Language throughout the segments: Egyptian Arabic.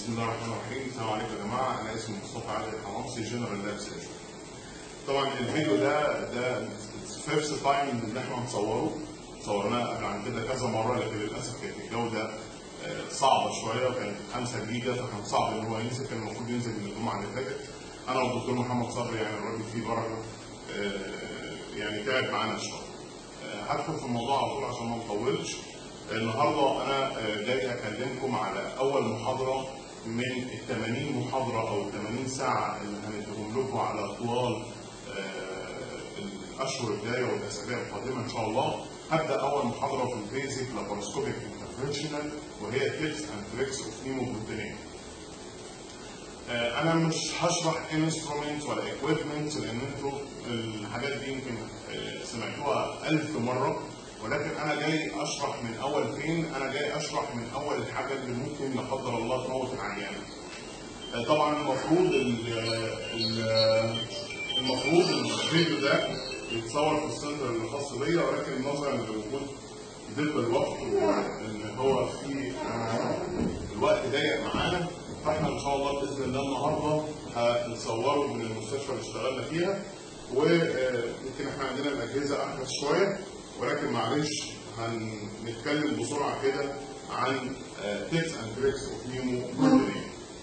بسم الله الرحمن الرحيم السلام عليكم يا جماعه انا اسمي مصطفى علي الحمصي جنرال لاب سيرجن طبعا الفيديو ده ده فيرست تايم ان احنا نصوره صورناه قبل عن كده كذا مره لكن للاسف كانت الجوده آه، صعبه شويه وكانت 5 جيجا فكان صعب ان هو ينزل كان المفروض ينزل من الجمعه اللي فاتت انا والدكتور محمد صبري يعني الراجل فيه بركه آه، يعني تعب معانا شويه آه، هدخل في الموضوع على طول عشان ما نطولش النهارده انا آه، جاي اكلمكم على اول محاضره من ال 80 محاضره او ال 80 ساعه اللي هنديهم لكم على طوال آه، الاشهر الجايه والاسابيع القادمه ان شاء الله هبدا اول محاضره في البيزك لاباروسكوبيك انترفنشنال وهي تيبس اند تريكس اوف نيموبروتينين آه، انا مش هشرح انسترومنت ولا اكويبمنت لان انتوا الحاجات دي يمكن آه، سمعتوها ألف مره ولكن انا جاي اشرح من اول فين انا جاي اشرح من اول الحاجه اللي ممكن لا قدر الله تموت العيان آه، طبعا المفروض ال- ال- المفروض الفيديو ده يتصور في السنتر الخاص بيا ولكن نظرا لوجود ضيق الوقت وان هو في آه، الوقت ضيق معانا فاحنا ان شاء الله باذن الله النهارده هنصوره من المستشفى اللي اشتغلنا فيها ويمكن احنا عندنا الاجهزه احدث شويه ولكن معلش هنتكلم بسرعه كده عن تيبس اند تريكس اوف نيمو بروتين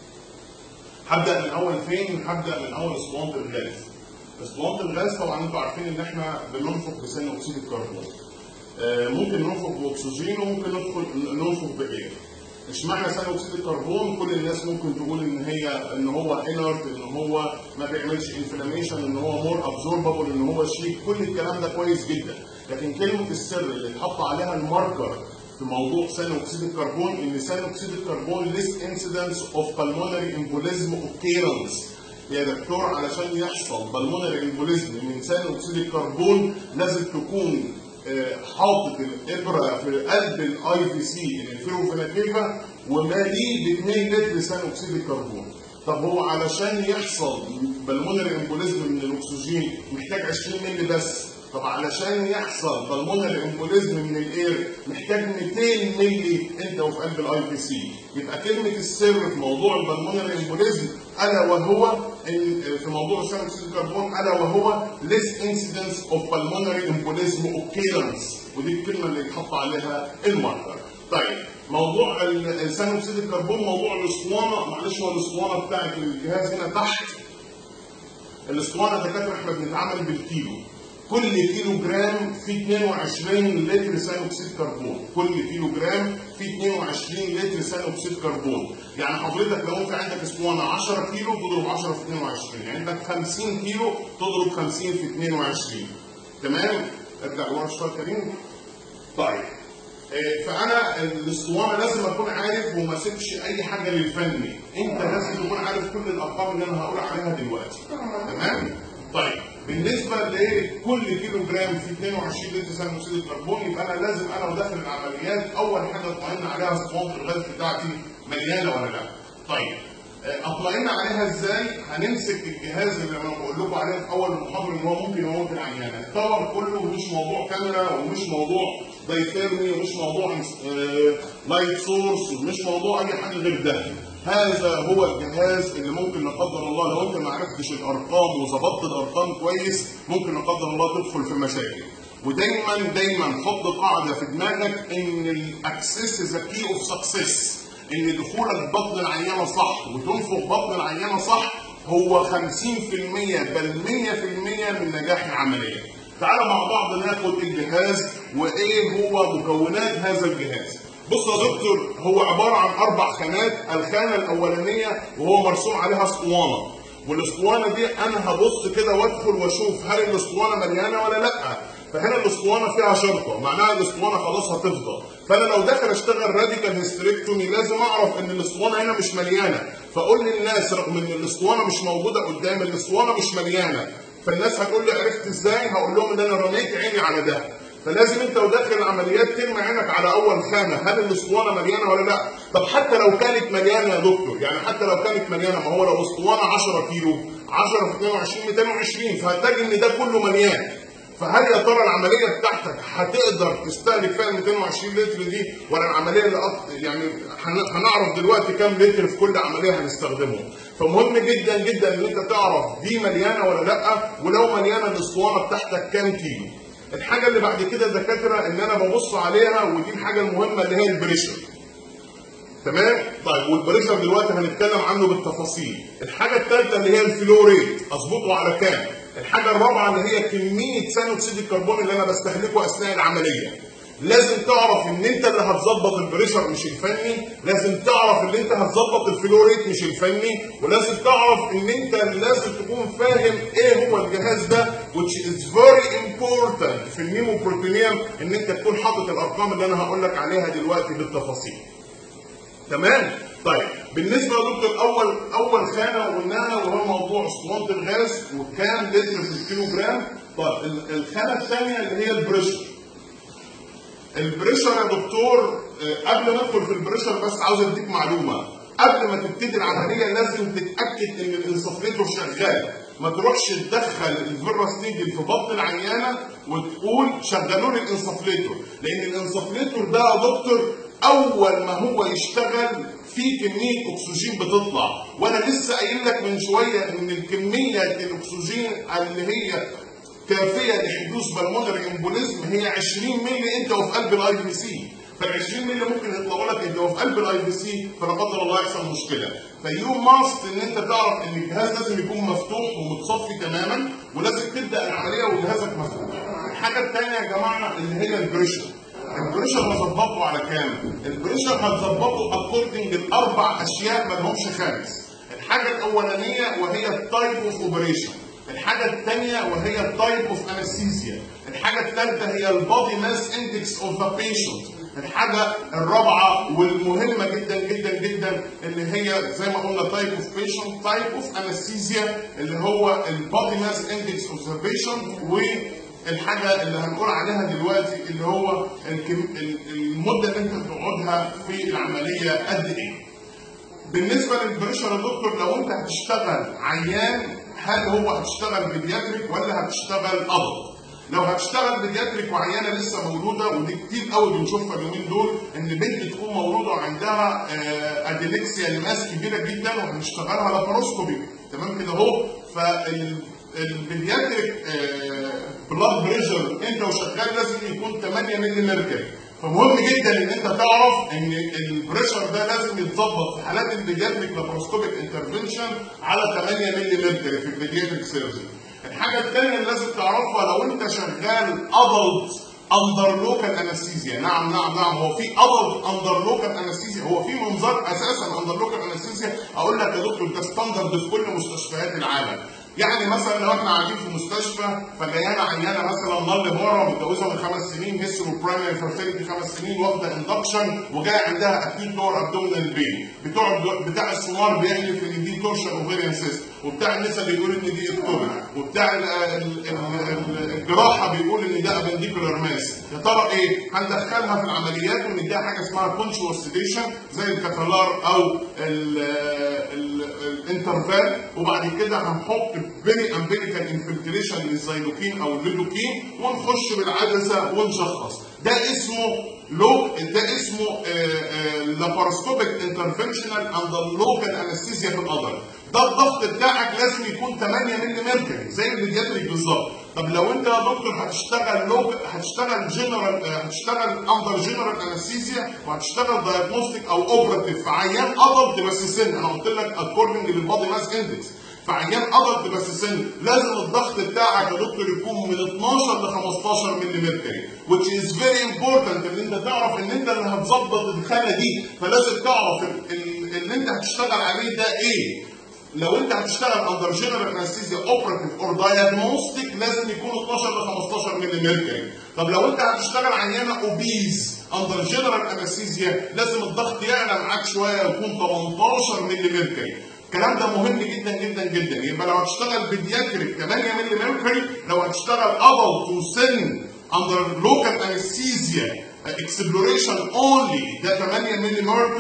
هبدا من اول فين؟ هبدا من اول اسطوانه الغاز. اسطوانه الغاز طبعا انتوا عارفين ان احنا بننفخ بثاني اكسيد الكربون. آه، ممكن ننفخ باكسجين وممكن ندخل ننفخ باير. اشمعنى ثاني اكسيد الكربون كل الناس ممكن تقول ان هي ان هو انرت ان هو ما بيعملش انفلاميشن ان هو مور ابزوربابل ان هو شيك كل الكلام ده كويس جدا لكن كلمه السر اللي اتحط عليها الماركر في موضوع ثاني اكسيد الكربون ان ثاني اكسيد الكربون less incidence of pulmonary embolism occurrence يا دكتور علشان يحصل بالمونري امبوليزم من ثاني اكسيد الكربون لازم تكون آه، حاطط الابره في قلب الاي في سي الانفيروفيناتيفا وماليه ب 2 لتر ثاني اكسيد الكربون طب هو علشان يحصل بالمونري امبوليزم من الاكسجين محتاج 20 مللي بس طب علشان يحصل بالمونري امبوليزم من الاير محتاج 200 مللي انت وفي قلب الاي بي سي يبقى كلمه السر في موضوع البالمونري امبوليزم الا وهو ان في موضوع ثاني اكسيد الكربون الا وهو less incidence of pulmonary embolism occurrence ودي الكلمه اللي يتحط عليها الماركر طيب موضوع ال- ثاني اكسيد الكربون موضوع الاسطوانه معلش هو الاسطوانه بتاعت الجهاز هنا تحت الاسطوانه دكاتره احنا بنتعامل بالكيلو كل كيلو جرام فيه 22 لتر ثاني اكسيد كربون كل كيلو جرام فيه 22 لتر ثاني اكسيد كربون يعني حضرتك لو انت عندك اسطوانه 10 كيلو تضرب 10 في 22 يعني عندك 50 كيلو تضرب 50 في 22 تمام ارجع لورا شويه كريم طيب آه، فانا الاسطوانه لازم اكون عارف وما اسيبش اي حاجه للفني انت لازم تكون عارف كل الارقام اللي انا هقول عليها دلوقتي تمام طيب بالنسبه لكل كيلو جرام في 22 لتر ثاني اكسيد الكربون يبقى انا لازم انا وداخل العمليات اول حاجه اطمئن عليها اسطوانه الغاز بتاعتي مليانه ولا لا طيب آه، اطمئن عليها ازاي؟ هنمسك الجهاز اللي انا بقول لكم عليه في اول المحاضره ان هو ممكن يموت العيان، التاور كله مش موضوع كاميرا ومش موضوع دايثيرمي ومش موضوع لايت سورس ومش موضوع اي حاجه غير ده. هذا هو الجهاز اللي ممكن لا قدر الله لو انت ما عرفتش الارقام وظبطت الارقام كويس ممكن لا قدر الله تدخل في مشاكل. ودايما دايما حط قاعده في دماغك ان الاكسس از كي اوف سكسس ان دخولك بطن العيانه صح وتنفخ بطن العيانه صح هو 50% بل 100% من نجاح العمليه. تعالى مع بعض ناخد الجهاز وايه هو مكونات هذا الجهاز. بص يا دكتور هو عباره عن اربع خانات، الخانه الاولانيه وهو مرسوم عليها اسطوانه. والاسطوانه دي انا هبص كده وادخل واشوف هل الاسطوانه مليانه ولا لا. فهنا الاسطوانه فيها شرطه معناها الاسطوانه خلاص هتفضى فانا لو داخل اشتغل راديكال هيستريكتومي لازم اعرف ان الاسطوانه هنا مش مليانه فاقول للناس رغم ان الاسطوانه مش موجوده قدام الاسطوانه مش مليانه فالناس هتقول لي عرفت ازاي هقول لهم ان انا رميت عيني على ده فلازم انت وداخل العمليات ترمي عينك على اول خانه هل الاسطوانه مليانه ولا لا طب حتى لو كانت مليانه يا دكتور يعني حتى لو كانت مليانه ما هو لو اسطوانه 10 كيلو 10 في 22 220 فهتلاقي ان ده كله مليان فهل يا ترى العمليه بتاعتك هتقدر تستهلك فيها 220 لتر دي ولا العمليه اللي أط... يعني هن- هنعرف دلوقتي كام لتر في كل عمليه هنستخدمه فمهم جدا جدا ان انت تعرف دي مليانه ولا لا ولو مليانه الاسطوانه بتاعتك كام كيلو الحاجه اللي بعد كده دكاتره ان انا ببص عليها ودي الحاجه المهمه اللي هي البريشر تمام طيب والبريشر دلوقتي هنتكلم عنه بالتفاصيل الحاجه الثالثه اللي هي الفلو ريت اظبطه على كام الحاجه الرابعه اللي هي كميه ثاني اكسيد الكربون اللي انا بستهلكه اثناء العمليه لازم تعرف ان انت اللي هتظبط البريشر مش الفني لازم تعرف ان انت هتظبط الفلو ريت مش الفني ولازم تعرف ان انت لازم تكون فاهم ايه هو الجهاز ده which is very important في النيمو بروتينيوم ان انت تكون حاطط الارقام اللي انا هقول لك عليها دلوقتي بالتفاصيل تمام طيب بالنسبه يا دكتور اول اول خانه قلناها وهو موضوع اسطوانه الغاز وكام لتر في الكيلو جرام طيب ال- الخانه الثانيه اللي هي البريشر البريشر يا دكتور آه، قبل ما ادخل في البريشر بس عاوز اديك معلومه قبل ما تبتدي العمليه لازم تتاكد ان الانسفليتور شغال ما تروحش تدخل الفيروس نيدل في بطن العيانه وتقول شغلوا لي الانسفليتور لان الانسفليتور ده يا دكتور اول ما هو يشتغل في كميه اكسجين بتطلع وانا لسه قايل لك من شويه ان الكميه الاكسجين اللي هي كافيه لحدوث بالمونري امبوليزم هي 20 مللي انت وفي قلب الاي بي سي فال 20 مللي ممكن يطلعوا لك انت وفي قلب الاي بي سي فلا قدر الله يحصل مشكله فيو ماست ان انت تعرف ان الجهاز لازم يكون مفتوح ومتصفي تماما ولازم تبدا العمليه وجهازك مفتوح الحاجه الثانيه يا جماعه اللي هي البريشر البريشر هظبطه على كام؟ البريشر هتظبطه اكوردنج لاربع اشياء ما لهمش خامس. الحاجه الاولانيه وهي التايب اوف اوبريشن. الحاجه الثانيه وهي التايب اوف انستيزيا. الحاجه الثالثه هي البادي ماس اندكس اوف ذا بيشنت. الحاجه الرابعه والمهمه جدا جدا جدا اللي هي زي ما قلنا تايب اوف بيشنت تايب اوف انستيزيا اللي هو البادي ماس اندكس اوف ذا بيشنت و الحاجه اللي هنقول عليها دلوقتي اللي هو الكم- ال- المده اللي انت بتقعدها في العمليه قد ايه. بالنسبه للبريشر يا دكتور لو انت هتشتغل عيان هل هو هتشتغل بيدياتريك ولا هتشتغل ادلت؟ لو هتشتغل بيدياتريك وعيانه لسه مولوده ودي كتير قوي بنشوفها اليومين دول ان بنت تكون مولوده وعندها آه، اديلكسيا لماس كبيره جدا وهنشتغلها لاباروسكوبي تمام كده اهو فال البيدياتريك بلاد بريشر انت وشغال لازم يكون 8 مللي ميركوري فمهم جدا ان انت تعرف ان البريشر ده لازم يتظبط في حالات البيدياتريك لاباروسكوبيك انترفنشن على 8 مللي ميركوري في البيدياتريك سيرجري. الحاجه الثانيه اللي لازم تعرفها لو انت شغال ادلت اندر لوكال انستيزيا نعم نعم نعم هو في ادلت اندر لوكال انستيزيا هو في منظار اساسا اندر لوكال انستيزيا اقول لك يا دكتور ده ستاندرد في كل مستشفيات العالم يعني مثلا لو احنا قاعدين في مستشفى فجايانا عيانه مثلا نال بره متجوزه من خمس سنين هيسترو برايمري فيرتيليتي خمس سنين واخده اندكشن وجاي عندها اكيد لور ابدومينال بين بتوع بتاع السونار بيحلف ان دي تورشن اوفيريان سيست وبتاع النساء بيقول ان دي اكتوبر وبتاع ال- ال- ال- الجراحه بيقول ان ده ابنديكولار ماس يا ترى ايه؟ هندخلها في العمليات ونديها حاجه اسمها كونشوال سيديشن زي الكاتالار او الانترفال وبعد كده هنحط فيري امبيريكال انفلتريشن للزيلوكين او الليدوكين ونخش بالعدسه ونشخص ده اسمه لو ده اسمه لاباروسكوبيك انترفنشنال اند لوكال انستيزيا في القدر ده الضغط بتاعك لازم يكون 8 مللي ميركوري زي البيدياتريك بالظبط طب لو انت يا دكتور هتشتغل لوك هتشتغل جنرال هتشتغل اندر جنرال انستيزيا وهتشتغل دايجنوستيك او اوبراتيف في عيان ادلت بس سن انا قلت لك اكوردنج للبادي ماس اندكس فعيان ادلت بس سن لازم الضغط بتاعك يا دكتور يكون من 12 ل 15 مللي ميركوري which is very important ان انت تعرف ان انت اللي هتظبط الخانه دي فلازم تعرف ال- ال- اللي انت هتشتغل عليه ده ايه لو انت هتشتغل اندر جنرال انستيزيا اوبراتيف اور دايجنوستيك لازم يكون 12 ل 15 مللي ميركوري طب لو انت هتشتغل عيانه اوبيز اندر جنرال انستيزيا لازم الضغط يعلى معاك شويه يكون 18 مللي ميركوري الكلام ده مهم جدا جدا جدا يبقى لو هتشتغل بيدياتريك 8 مللي ميركوري لو هتشتغل ادلت وسن اندر لوكال انستيزيا اكسبلوريشن اونلي ده 8 مللي ميركوري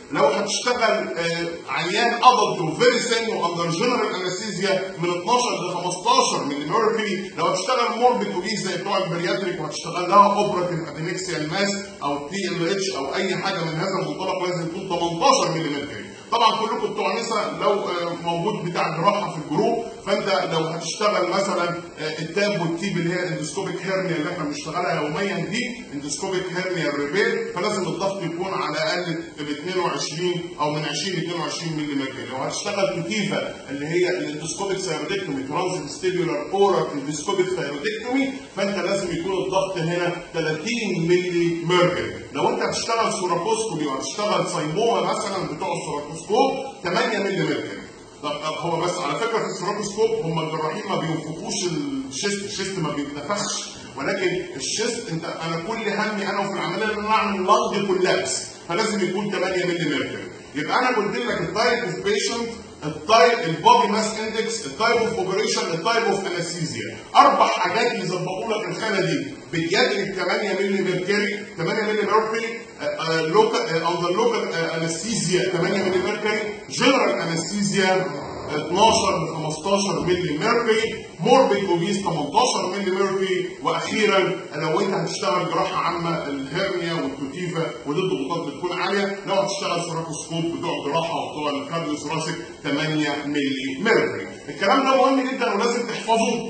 لو هتشتغل آه، عيان ادلت وفيري سن واندر جنرال انستيزيا من 12 ل 15 ملي ميركوري لو هتشتغل موربيد وبيس زي بتوع البرياتريك وهتشتغل لها اوبراتيف ادينكسيا الماس او تي ال اتش او اي حاجه من هذا المنطلق لازم يكون 18 ملي ميركوري طبعا كلكم بتوع نسا لو آه، موجود بتاع جراحه في الجروب فانت لو هتشتغل مثلا آه، التاب والتيب اللي هي اندسكوبيك هيرنيا اللي احنا بنشتغلها يوميا دي اندسكوبيك هيرنيا ريبير فلازم الضغط يكون على الاقل ب 22 او من 20 ل 22 ملي متر لو هتشتغل كتيفا اللي هي الاندسكوبيك ثايرودكتومي ترانزيت ستيبيولار اورا اندسكوبيك ثايرودكتومي فانت لازم يكون الضغط هنا 30 ملي ميركوري لو انت هتشتغل سوراكوسكوبي وهتشتغل سايموما مثلا بتوع السوراكوسكوب 8 ملي ميركوري طب هو بس على فكره في السيروسكوب هم الجراحين ما بينفخوش الشيست الشيست ما بيتنفخش ولكن الشيست انت انا كل همي انا وفي العمليه ان انا اعمل لانج كولابس فلازم يكون 8 ملي ميركوري يبقى انا قلت لك التايب اوف بيشنت التايب البودي ماس اندكس التايب اوف اوبريشن التايب اوف انستيزيا اربع حاجات يظبطوا لك الخانه دي بيدياتريك 8 ملي ميركوري 8 ملي ميركوري لوكال اندر لوكال انستيزيا 8 ملي ميركوري جنرال انستيزيا 12 ل 15 ملي ميركوري موربيد اوبيس 18 ملي ميركوري واخيرا لو انت هتشتغل جراحه عامه الهرنيا والكوتيفا ودي الضغوطات بتكون عاليه لو هتشتغل سيراكوسكوب بتوع الجراحه وبتوع الكارديو ثوراسيك 8 ملي ميركوري الكلام ده مهم جدا ولازم تحفظه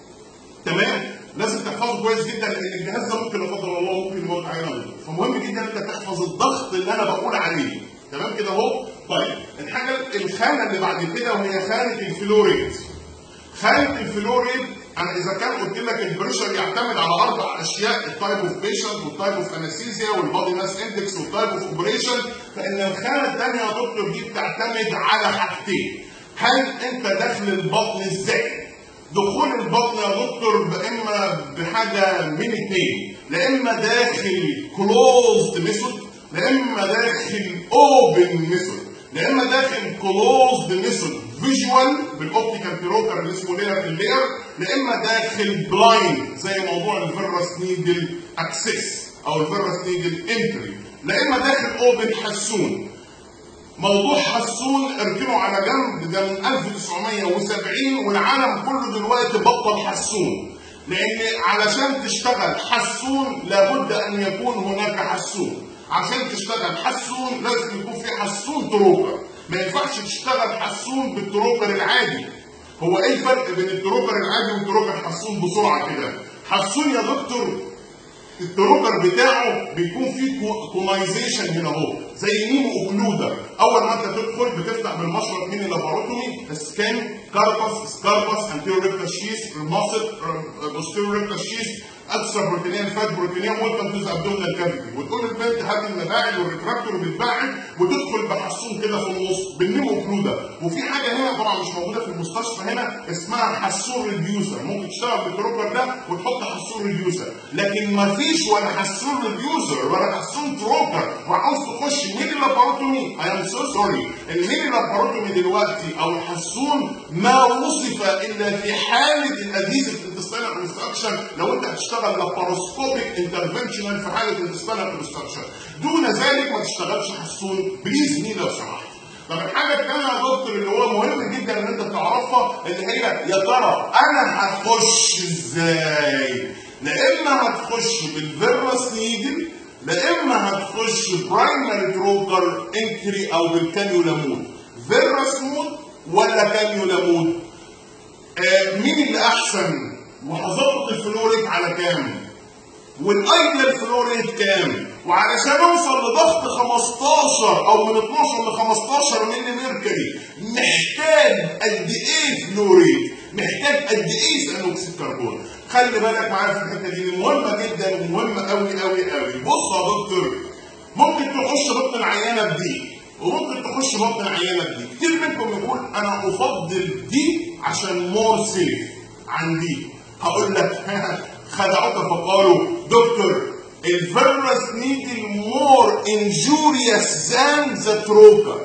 تمام لازم تحفظه كويس جدا لان الجهاز ده ممكن لا قدر الله ممكن يموت عينه فمهم جدا انت تحفظ الضغط اللي انا بقول عليه تمام كده اهو طيب الحاجه الخانه اللي بعد كده وهي خانه الفلوريد خانه الفلوريد انا اذا كان قلت لك البريشر يعتمد على اربع اشياء التايب اوف بيشنت والتايب اوف انستيزيا والبادي ماس اندكس والتايب اوف اوبريشن فان الخانه الثانيه يا دكتور دي بتعتمد على حاجتين هل انت داخل البطن ازاي؟ دخول البطن يا دكتور اما بحاجه من اثنين لا اما داخل كلوزد ميثود لا اما داخل اوبن ميثود لا اما داخل كلوزد ميثود فيجوال بالاوبتيكال بيروكر اللي اسمه لير في اللير لا اما داخل بلايند زي موضوع الفيرس نيدل اكسس او الفيرس نيدل انتري لا اما داخل اوبن حسون موضوع حسون اركنه على جنب ده من 1970 والعالم كله دلوقتي بطل حسون لان علشان تشتغل حسون لابد ان يكون هناك حسون عشان تشتغل حسون لازم يكون في حسون تروكر ما ينفعش تشتغل حسون بالتروكر العادي هو ايه الفرق بين التروكر العادي والتروكر حسون بسرعه كده حسون يا دكتور التروكر بتاعه بيكون فيه كومايزيشن هنا اهو زي نيمو اوكلودر اول ما انت تدخل بتفتح بالمشرط من اللاباروتومي سكان كاربس سكاربس انتيرو ريكتا شيس ماسل بوستيرو ريكتا شيس اكثر بروتينيا فات بروتينيا ويلكم تو ذا ابدومينال كافيتي وتقول للبنت هات المباعد والريتراكتور بتباعد وتدخل بحسون كده في النص بالنيمو اوكلودر وفي حاجه هنا طبعا مش موجوده في المستشفى هنا اسمها حسون ريديوسر ممكن تشتغل بالتروكر ده وتحط حسون ريديوسر لكن ما فيش ولا حسون ريديوسر ولا حسون تروكر وعاوز تخش ميدي لاباروتومي اي ام سو سوري الميدي لاباروتومي دلوقتي او الحسون ما وصف الا في حاله الادهيزيف انتستينال كونستراكشن لو انت هتشتغل لاباروسكوبيك انترفنشنال في حاله انتستينال كونستراكشن دون ذلك ما تشتغلش حسون بليز مي لو سمحت طب الحاجة الثانية يا دكتور اللي هو مهم جدا ان انت تعرفها اللي هي يا ترى انا هتخش ازاي؟ لا اما هتخش بالفيرس نيدل لا اما هتخش برايمري تروكر انكري او بالكانيولامود فيرس مود ولا كانيولامود؟ آه مين اللي احسن؟ وهظبط الفلوريت على كام؟ والايديال فلوريت كام؟ وعلشان اوصل لضغط 15 او من 12 ل 15 ملي ميركوري محتاج قد ايه فلوريت؟ محتاج قد ايه ثاني اكسيد كربون؟ خلي بالك معايا في الحته دي مهمه جدا ومهمه قوي قوي قوي بص يا دكتور ممكن تخش بطن العيانه بدي وممكن تخش بطن العيانه بدي كتير منكم يقول انا افضل دي عشان مور سيف عن دي هقول لك خدعوك فقالوا دكتور الفيروس نيدل مور انجوريوس ذان ذا تروكر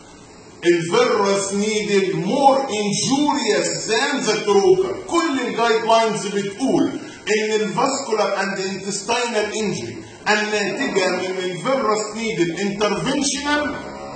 الفيروس نيدل مور انجوريوس ذان ذا تروكر كل الجايد لاينز بتقول ان الفاسكولار اند انتستينال انجري الناتجه من الفيروس نيدل انترفنشنال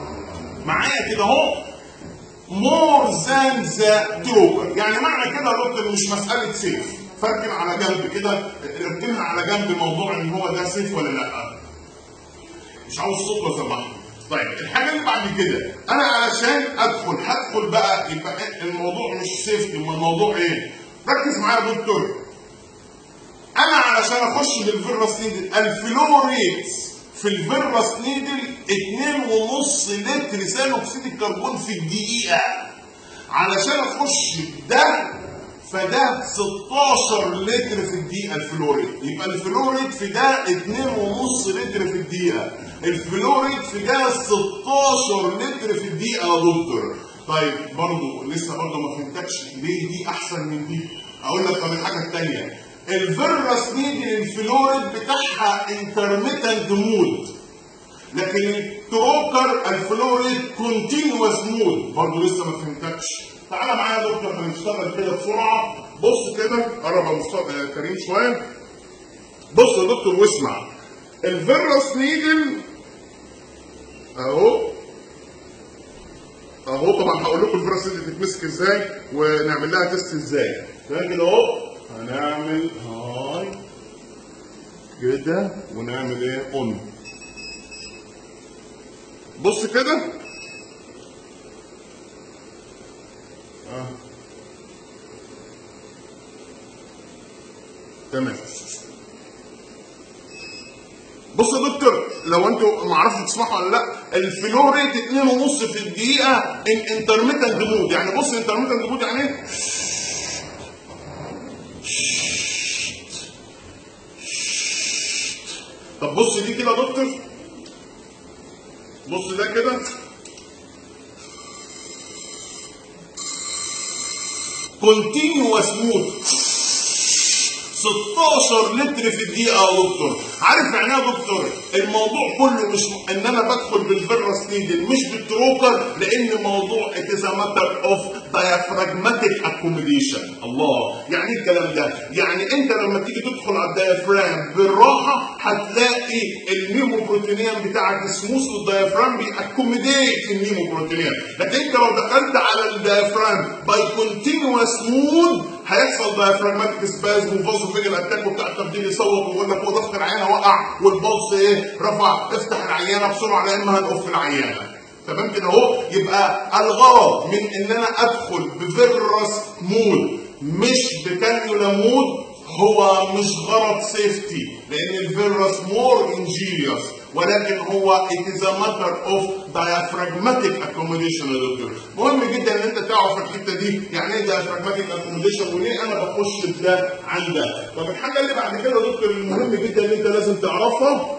معايا كده اهو مور ذان ذا تروكر يعني معنى كده يا دكتور مش مساله سيف فركن على جنب كده اركنها على جنب موضوع ان هو ده سيف ولا لا مش عاوز صوت لو سمحت طيب الحاجه اللي بعد كده انا علشان ادخل هدخل بقى يبقى الموضوع مش سيفتي امال الموضوع ايه؟ ركز معايا يا دكتور انا علشان اخش بالفيروس نيدل الفلو ريت في الفيروس نيدل 2.5 لتر ثاني اكسيد الكربون في الدقيقه علشان اخش ده فده 16 لتر في الدقيقه الفلوريد يبقى الفلوريد في ده 2.5 لتر في الدقيقه الفلوريد في ده 16 لتر في الدقيقه يا دكتور طيب برضه لسه برضه ما فهمتكش ليه دي احسن من دي اقول لك طب الحاجه الثانيه الفيروس نيدل الفلوريد بتاعها انترميتنت مود لكن التروكر الفلوريد كونتينوس مود برضه لسه ما فهمتكش تعالى معايا يا دكتور هنشتغل كده بسرعه بص كده قرب يا مصطفى يا كريم شويه بص يا دكتور واسمع الفيروس نيدل اهو اهو طبعا هقول لكم الفيروس نيدل بتتمسك ازاي ونعمل لها تيست ازاي ده كده اهو هنعمل هاي كده ونعمل ايه اون بص كده آه. تمام بص يا دكتور لو انتوا ما اعرفش تسمعوا ولا لا الفلو ريت 2.5 في الدقيقه ان انترميتنت مود يعني بص انترميتنت مود يعني ايه؟ طب بص دي كده يا دكتور بص ده كده كونتينوس مود 16 لتر في الدقيقة يا دكتور، عارف يعني ايه يا دكتور؟ الموضوع كله مش ان انا بدخل بالفيروس نيدل مش بالتروكر لان موضوع it is a matter of diaphragmatic accommodation، الله، يعني ايه الكلام ده؟ يعني انت لما تيجي تدخل على الديافرام بالراحة هتلاقي النيموبروتينيوم بتاعك سموث والديافرام بيأكوميديت النيموبروتينيوم، لكن انت لو دخلت على الديافرام باي كونتينوس مود هيحصل دايفراجماتيك سبازم وفازو فيجل اتاك وبتاع التبديل يصوت ويقول لك هو ضغط العيانه وقع والبلس ايه رفع افتح العيانه بسرعه لان هنقف العيانه تمام كده اهو يبقى الغرض من ان انا ادخل بفيروس مود مش بكانيولا مود هو مش غرض سيفتي لان الفيروس مور انجيريوس ولكن هو it is a matter of diaphragmatic accommodation يا دكتور مهم جدا ان انت تعرف الحته دي يعني ايه diaphragmatic accommodation وليه انا بخش بده عن ده طب الحاجه اللي بعد كده يا دكتور المهم جدا ان انت لازم تعرفها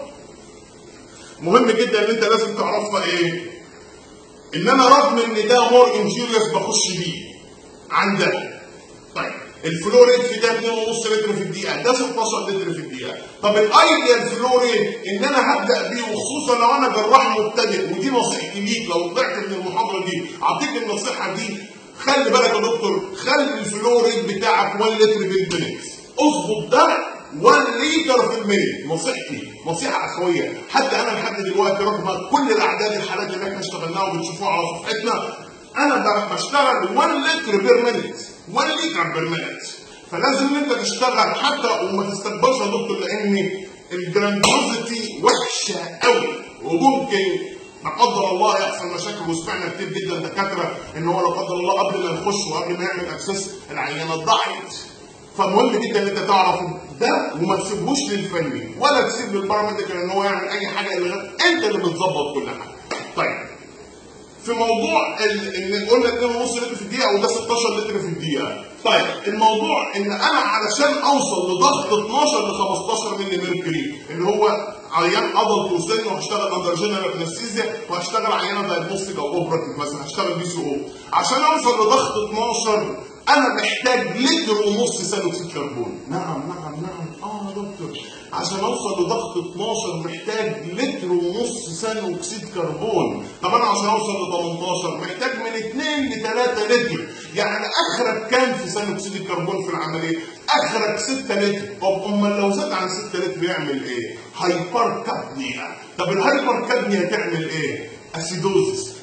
مهم جدا ان انت لازم تعرفها ايه ان انا رغم ان ده مور انجيريوس بخش بيه عن ده طيب الفلوريد في ده 2.5 لتر في الدقيقه ده 16 لتر في الدقيقه طب الايديال فلوريد ان انا هبدا بيه وخصوصا لو انا جراح مبتدئ ودي نصيحتي ليك لو طلعت من المحاضره دي اعطيك النصيحه دي خلي بالك يا دكتور خلي الفلوريد بتاعك 1 لتر بالمينيت اظبط ده 1 لتر في المينيت نصيحتي نصيحه اخويه حتى انا لحد دلوقتي رغم كل الاعداد الحالات اللي احنا اشتغلناها وبتشوفوها على صفحتنا انا بشتغل 1 لتر بير مينيت 1 لتر بير مينيت فلازم ان انت تشتغل حتى وما تستكبرش يا دكتور لان الجراندوزيتي وحشه قوي وممكن لا قدر الله يحصل مشاكل وسمعنا كتير جدا دكاتره ان هو لا قدر الله قبل ما يخش وقبل ما يعمل اكسس العينه ضاعت فمهم جدا ان انت تعرف ده وما تسيبهوش للفني ولا تسيب للباراميديكال ان هو يعمل اي حاجه الا انت اللي بتظبط كل حاجه. طيب في موضوع ان قلنا 2.5 لتر في الدقيقه وده 16 لتر في الدقيقه. طيب الموضوع ان انا علشان اوصل لضغط 12 ل 15 مللي ميركوري اللي هو عيان ادلت وسن وهشتغل اندر جنرال انستيزيا وهشتغل عيانه دايجنوستيك او اوبراتيف مثلا هشتغل بي سي او عشان اوصل لضغط 12 انا محتاج لتر ونص ثاني اكسيد كربون نعم نعم نعم اه يا دكتور عشان اوصل لضغط 12 محتاج لتر ونص ثاني اكسيد كربون طب انا عشان اوصل ل 18 محتاج من 2 ل 3 لتر يعني اخرك كام في ثاني اكسيد الكربون في العمليه اخرك 6 لتر طب امال لو زاد عن 6 لتر يعمل ايه هايبر كابنيا طب الهايبر كابنيا تعمل ايه اسيدوزس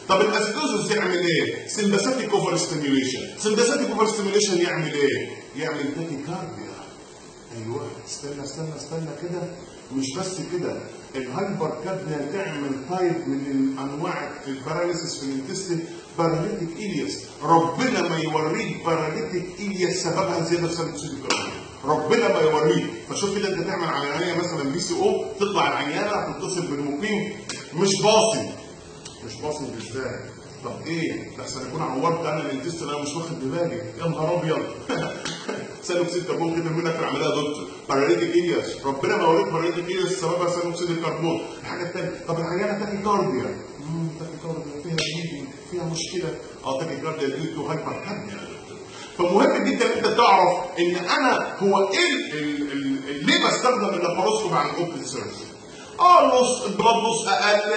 طب الاسيدوزس يعمل ايه؟ سمباثيك اوفر ستيميوليشن سمباثيك اوفر ستيميوليشن يعمل ايه؟ يعمل تاكيكارديا ايوه استنى استنى استنى كده مش بس كده الهايبر كابنيا تعمل تايب من انواع الباراليسيس في الانتستين باراليتيك الياس ربنا ما يوريك باراليتيك الياس سببها زياده في ثاني اكسيد الكربون ربنا ما يوريك فشوف كده انت تعمل عمليه مثلا بي سي او تطلع العيانه تتصل بالمقيم مش باصي مش باصي ازاي طب ايه؟ ده احسن يكون عورت انا الانتستين انا مش واخد بالي يا نهار ابيض ثاني اكسيد الكربون كده منك في العمليه يا دكتور باراليتيك الياس ربنا ما يوريك باراليتيك الياس سببها ثاني اكسيد الكربون الحاجه الثانيه طب العيانه تاكي كارديا امم تاكي كارديا فيها بليدنج فيها مشكله اه تاكي كارديا دي تو هايبر كارديا يا دكتور فمهم جدا انت تعرف ان انا هو ايه ال- ال- ال- ليه بستخدم اللاباروسكوب عن الاوبن سيرجري اه نص البلاد نص اقل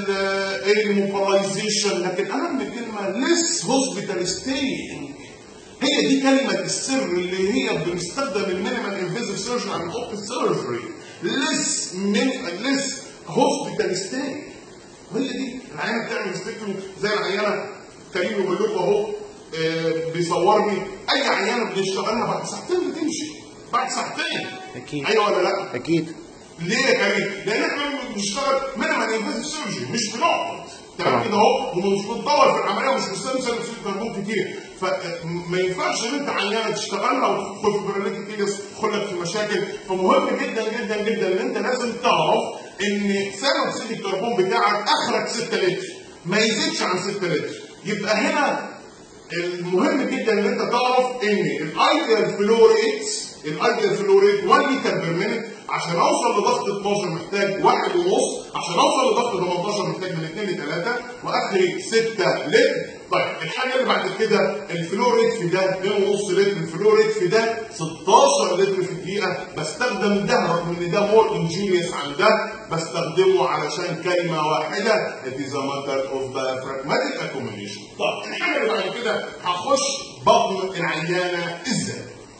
الموبلايزيشن لكن انا من الكلمه ليس هوسبيتال ستينج هي دي كلمة السر اللي هي بنستخدم المينيمال انفيزيف سيرجن عن الاوبن سيرجري ليس من ليس هوسبيتال ستينج وهي دي العيانه بتعمل مستكتومي زي العيانه كريم يقول لكم اهو آه، بيصورني اي عيانه بنشتغلها بعد ساعتين بتمشي بعد ساعتين أكيد. ايوه ولا لا؟ اكيد ليه يا كريم؟ لان احنا بنشتغل مينيمال انفيزيف سيرجري مش بنقعد تمام طبعا. كده اهو ومش بتدور في العمليه ومش مستني ثاني اكسيد الكربون كتير فما ينفعش ان انت عيانه تشتغلها وتدخل في برنامج كتير تدخل لك في مشاكل فمهم جدا جدا جدا ان انت لازم تعرف ان ثاني اكسيد الكربون بتاعك اخرك 6 لتر ما يزيدش عن 6 لتر يبقى هنا المهم جدا ان انت تعرف ان الايديال فلو ريت الايديال فلو ريت 1 لتر بير مينت عشان اوصل لضغط 12 محتاج واحد ونص عشان اوصل لضغط 18 محتاج من 2 ل 3 واخري 6 لتر طيب الحاجه اللي بعد كده الفلو ريت في ده 2.5 لتر الفلو ريت في ده 16 لتر في الدقيقه بستخدم ده رغم ان ده مور انجينيوس عن ده بستخدمه علشان كلمه واحده it is a matter of diaphragmatic accumulation طب الحاجه اللي بعد كده هخش بطن العيانه ازاي؟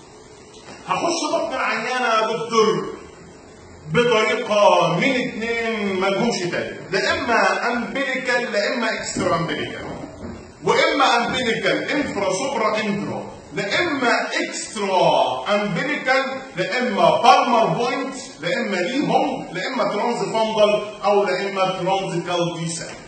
هخش بطن العيانه يا دكتور بطريقه من اتنين ملهمش تاني لا اما امبليكال لا اما اكسترا امبليكال واما امبليكال انفرا سوبرا انترا لا اما اكسترا امبليكال لا اما بالمر بوينت لا اما ليهم لا اما ترانز فاندل او لا اما ترانزيكال ديساك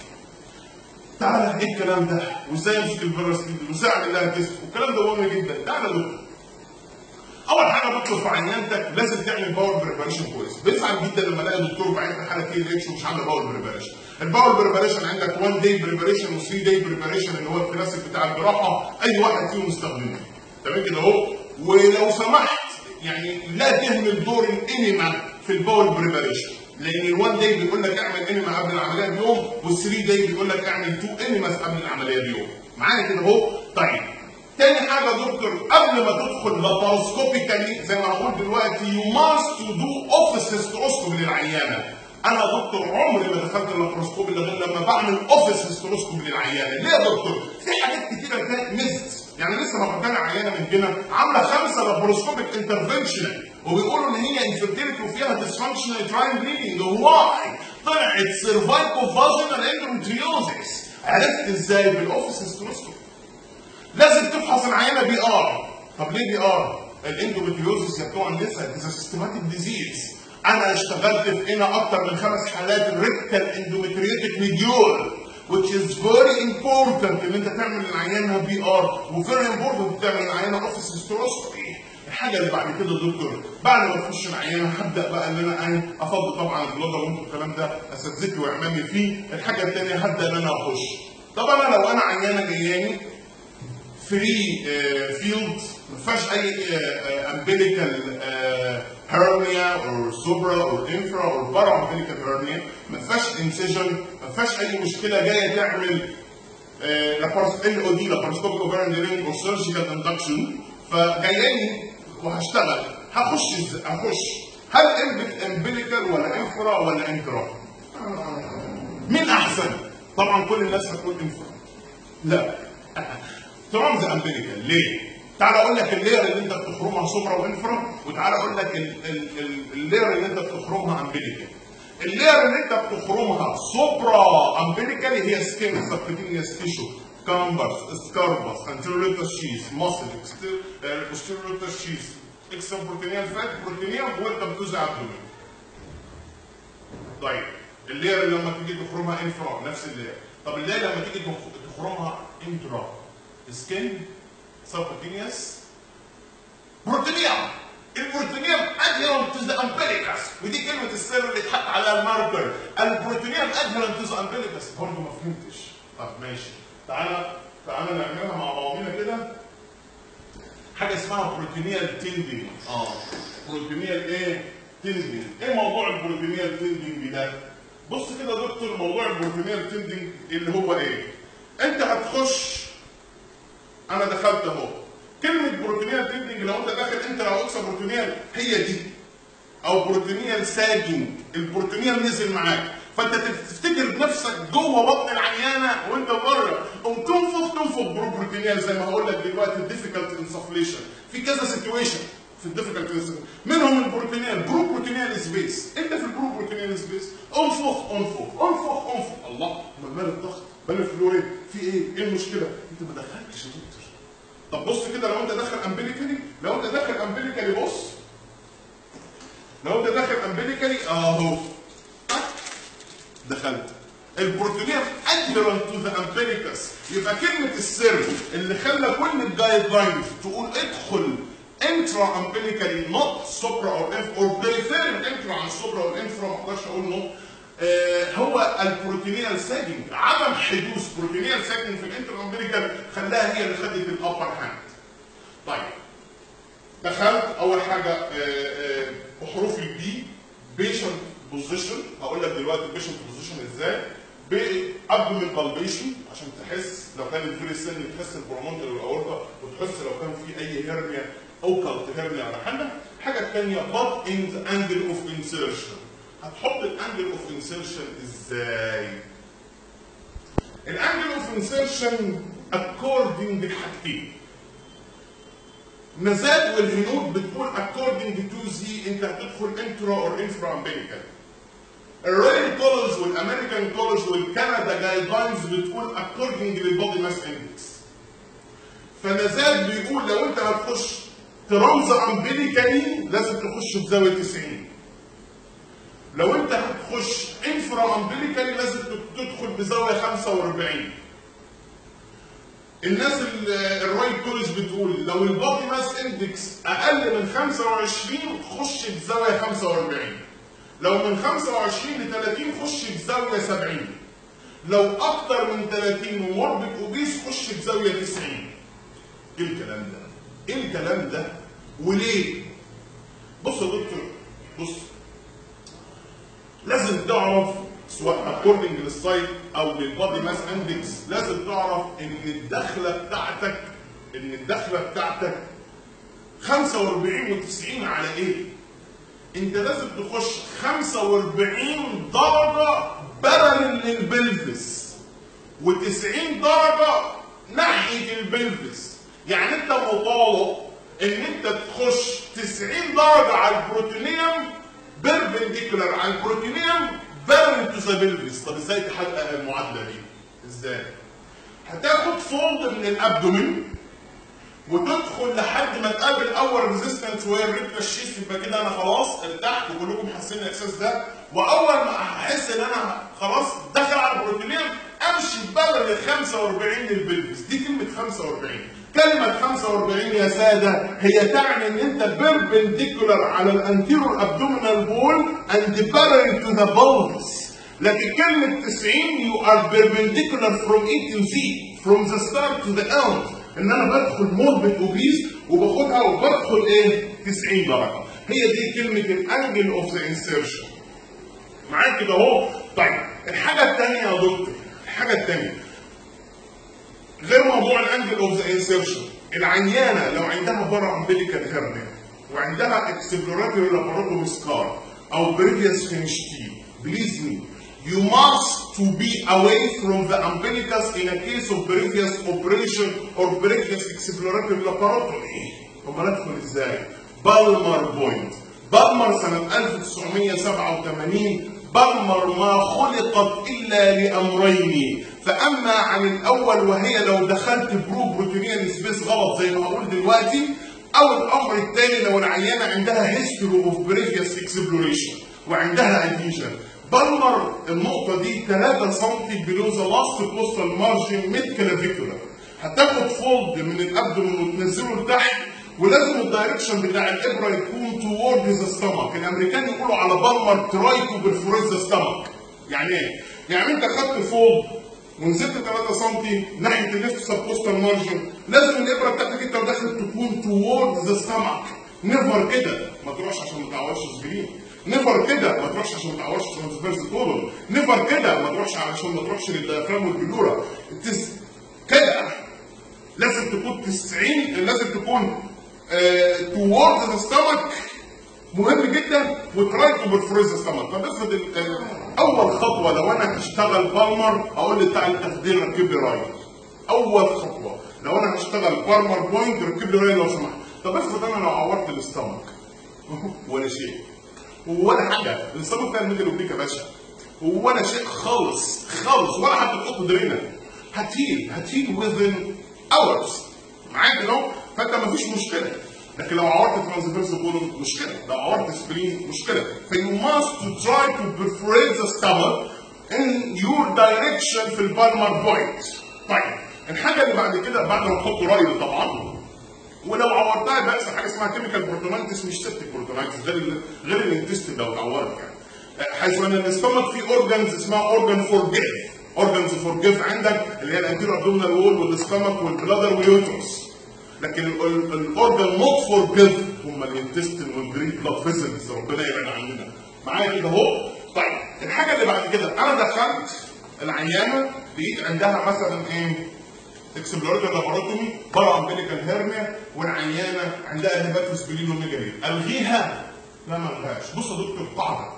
تعالى ايه الكلام ده وازاي امسك الفيروس وازاي اعمل لها تيست والكلام ده مهم جدا تعالى يا دكتور اول حاجه بطلب في عيانتك لازم تعمل باور بريباريشن كويس بزعل جدا لما الاقي دكتور بعت لي حاله تي اتش ومش عامل باور بريباريشن الباور بريباريشن عندك 1 داي بريباريشن و3 داي بريباريشن اللي هو الكلاسيك بتاع الجراحه اي واحد فيهم يستخدمه تمام كده اهو ولو سمحت يعني لا تهمل دور الانيما في الباور بريباريشن لان ال1 داي بيقول لك اعمل انيما قبل العمليه بيوم وال3 داي بيقول لك اعمل 2 انيماز قبل العمليه بيوم معايا كده اهو طيب تاني حاجة يا دكتور قبل ما تدخل لاباروسكوبيكالي زي ما هقول دلوقتي يو ماست تو دو اوفيس هيستروسكوبي للعيانة. أنا يا دكتور عمري ما دخلت اللاباروسكوبي إلا غير لما بعمل اوفيس هيستروسكوبي للعيانة. ليه يا دكتور؟ في حاجات كتيرة كانت ميزت. يعني لسه ما كان عيانة من هنا عاملة خمسة لاباروسكوبيك انترفنشنال وبيقولوا إن هي انفيرتيلتي وفيها ديسفانكشنال تراين بليدنج واي؟ طلعت سيرفايكو فاجينال اندومتريوزيس. عرفت ازاي؟ بالاوفيس هيستروسكوبي. لازم تفحص العينه بي ار طب ليه بي ار الاندوميتريوزس يا بتوع النساء دي سيستماتيك ديزيز انا اشتغلت في هنا اكتر من خمس حالات ريكتال اندوميتريوتيك ميديول which is very important ان انت تعمل العيانه بي ار وفيري امبورتنت تعمل العيانه اوفيس هيستروسكوبي الحاجه اللي بعد كده يا دكتور بعد ما تخش العيانه هبدا بقى ان انا ايه افضل طبعا البلوجر وانتم الكلام ده اساتذتي واعمامي فيه الحاجه الثانيه هبدا ان انا اخش طب انا لو انا عيانه جاياني فري فيلد ما فيهاش اي امبليكال هيرنيا او سوبرا او انفرا او بارا امبليكال هيرنيا ما فيهاش انسيجن ما فيهاش اي مشكله جايه تعمل ال او دي لاباراسكوبيك اوفيرن رينج او سيرجيكال اندكشن فجاياني وهشتغل هخش إز- هخش هل امبليكال ولا انفرا ولا انترا؟ مين احسن؟ طبعا كل الناس هتقول انفرا لا ترانز امبليكال ليه؟ تعال اقول لك اللير اللي انت بتخرمها سوبرا وانفرا وتعال اقول لك ال- ال- ال- اللير اللي انت بتخرمها امبليكال اللير اللي انت بتخرمها سوبرا امبليكالي هي سكين سبكتينيوس تيشو كامبرز سكاربس انتيروليتر شيز ماسل بوستيروليتر شيز اكسترا بروتينيال فات بروتينيال وانت بتوزع ابدومين طيب اللير اللي لما تيجي تخرمها انفرا نفس اللير طب اللير لما تيجي تخ- تخرمها انترا سكين سبكتينيوس بروتينيوم البروتينيوم ادهيرنت تو ذا امبليكس ودي كلمه السر اللي اتحط عليها الماركر البروتينيوم ادهيرنت تو ذا امبليكس برضه ما فهمتش طب ماشي تعالى تعالى نعملها مع بعضينا كده حاجه اسمها بروتينيال تندنج اه بروتينيال ايه تندنج ايه موضوع البروتينيال تندنج ده بص كده يا دكتور موضوع البروتينيال تندنج اللي هو ايه انت هتخش انا دخلت اهو كلمه بروتينيال تندنج لو انت داخل انت لو اكسر بروتينيال هي دي او بروتينيال ساجنج البروتينيال نزل معاك فانت تفتكر نفسك جوه بطن العيانه وانت بره قوم تنفخ تنفخ برو بروتينيال زي ما هقول لك دلوقتي الديفيكالت انسفليشن في كذا سيتويشن في الديفيكالت منهم البروتينيال برو بروتينيال سبيس انت في البرو بروتينيال سبيس انفخ انفخ انفخ انفخ الله امال مال الضغط مال الفلو ايه في ايه ايه المشكله انت ما دخلتش يا دكتور طب بص كده لو انت داخل امبليكالي لو انت داخل امبليكالي بص لو انت داخل امبليكالي اهو دخلت البروتينيوم ادهيرنت تو ذا امبليكس يبقى كلمه السر اللي خلى كل الجايد لاينز تقول ادخل انترا امبليكالي نوت سوبرا او اف او بريفيرال انترا عن سوبرا او انفرا ما اقدرش اقول نو آه هو البروتينيال ساجنج عدم حدوث بروتينيال ساجنج في الانترا امبليكال خلاها هي اللي خدت الابر هاند طيب دخلت اول حاجه آه، آه، بحروف البي بيشنت بوزيشن هقول لك دلوقتي البيشنت بوزيشن ازاي بابدومين بالبيشن عشان تحس لو كان الفيري سن تحس البرومونتال والاورطه وتحس لو كان في اي هيرنيا اوكلت هيرنيا ولا حاجه الحاجه الثانيه بط ان ذا انجل اوف انسيرشن هتحط الانجل اوف انسيرشن ازاي؟ الانجل اوف انسيرشن اكوردنج لحاجتين نزاد والهنود بتقول according to Z انت هتدخل انترا اور انفرا امبليكال الرويال كولج والامريكان كولج والكندا جايد لاينز بتقول according للبودي ماس اندكس فنزاد بيقول لو انت هتخش ترمز امبليكالي لازم تخش بزاويه 90 لو انت هتخش انفرا امبليكالي لازم تدخل بزاويه 45 الناس ال- الرايت كولج بتقول لو البادي ماس اندكس اقل من 25 خش بزاويه 45 لو من 25 ل 30 خش بزاويه 70 لو اكتر من 30 وموربد اوبيس خش بزاويه 90 ايه الكلام ده؟ ايه الكلام ده؟ وليه؟ بص يا دكتور بص لازم تعرف سواء اكوردنج للسايت او للبادي ماس اندكس لازم تعرف ان الدخله بتاعتك ان الدخله بتاعتك 45 و90 على ايه؟ انت لازم تخش 45 درجه بارل للبلفس و90 درجه ناحيه البلفس يعني انت مطالب ان انت تخش 90 درجه على البروتينيوم بيربنديكولار على البروتينيوم بارل تو ذا بلفس طب ازاي تحقق المعادله دي؟ ازاي؟ هتاخد فولد من الابدومين وتدخل لحد ما تقابل اول ريزيستنس وهي الريبتا الشيس يبقى كده انا خلاص ارتحت وكلكم حاسين الاحساس ده واول ما احس ان انا خلاص داخل على البروتينيوم امشي ببلد ال 45 للبلفس دي كلمه 45 كلمة 45 يا سادة هي تعني ان انت بيربنديكولار على الانتيرور ابدومينال بول اند بارل تو ذا بولس لكن كلمة 90 you are perpendicular from A to Z from the start to the end ان انا بدخل موربت اوبيس وباخدها وبدخل ايه 90 درجه هي دي كلمه الانجل اوف ذا انسيرشن معاك كده اهو طيب الحاجه الثانيه يا دكتور الحاجه الثانيه غير موضوع الانجل اوف ذا انسيرشن العيانه لو عندها بره امبليكال هيرنيا وعندها اكسبلوراتوري لاباراتوري سكار او بريفيوس فينشتي بليز مي You must to be away from the umbilicus in a case of previous operation or previous exploratory laboratory. طب ندخل ازاي؟ بالمر بوينت. بالمر سنة 1987 بالمر ما خلقت الا لامرين فاما عن الاول وهي لو دخلت برو بروتينيا سبيس غلط زي ما هقول دلوقتي او الامر الثاني لو العيانه عندها هيستوري اوف بريفيوس اكسبلوريشن وعندها اديشن بالمر النقطه دي 3 سم بلو ذا لاست بوستال مارجن ميد كلافيكولار هتاخد فولد من الابدومن وتنزله لتحت ولازم الدايركشن بتاع الابره يكون توورد ذا ستمك الامريكان يقولوا على بالمر تراي تو برفوريت ذا ستمك يعني ايه؟ يعني انت خدت فولد ونزلت 3 سم ناحيه الليفت سبوستال مارجن لازم الابره بتاعتك انت داخل تكون توورد ذا ستمك نيفر كده ما تروحش عشان ما تعورش سبرين نيفر كده ما تروحش عشان ما تعورش ترانسفيرس كولون نيفر كده ما تروحش عشان ما تروحش للديافرام والبلورا كده لازم تكون 90 لازم تكون توورد ذا ستمك مهم جدا وتراي تو برفوريز ذا ستمك طب افرض ال- آه، اول خطوه لو انا هشتغل بالمر اقول لبتاع التخدير ركب لي رايت اول خطوه لو انا هشتغل بالمر بوينت ركب لي رايت لو سمحت طب افرض انا لو عورت الاستمك ولا شيء ولا حاجه الاستمك بتاع الميدل اوبليك يا باشا ولا شيء خالص خالص ولا حتى تحط درينه هتهيل هتهيل within hours معاك كده اهو فانت مفيش مشكله لكن لو عورت ترانسفيرس كولون مشكله لو عورت سبرين مشكله فيو ماست تراي تو برفوريت ذا stomach in your direction في البالمر بوينت طيب الحاجه اللي بعد كده بعد ما تحط رايل طبعا ولو عورتها بيحصل حاجه اسمها كيميكال بروتونايتس مش سيبتيك بروتونايتس غير ال- غير الانتستين لو اتعورت يعني حيث ان الاستمك فيه اورجنز اسمها اورجن فور جيف اورجنز فور جيف عندك اللي هي الانتيرو ابدومينال وول والاستمك والبلادر واليوترس لكن الاورجن نوت فور جيف هم الانتستين والجرين بلاد فيسلز ربنا يبعد عننا معايا كده اهو طيب الحاجه اللي بعد كده انا دخلت العيانه لقيت عندها مثلا ايه اكسبلوريتور لاباروتومي برا امبليكال هيرنيا والعيانه عندها هيباتوس بلينوميجالي الغيها لا ما الغاش بص يا دكتور قاعده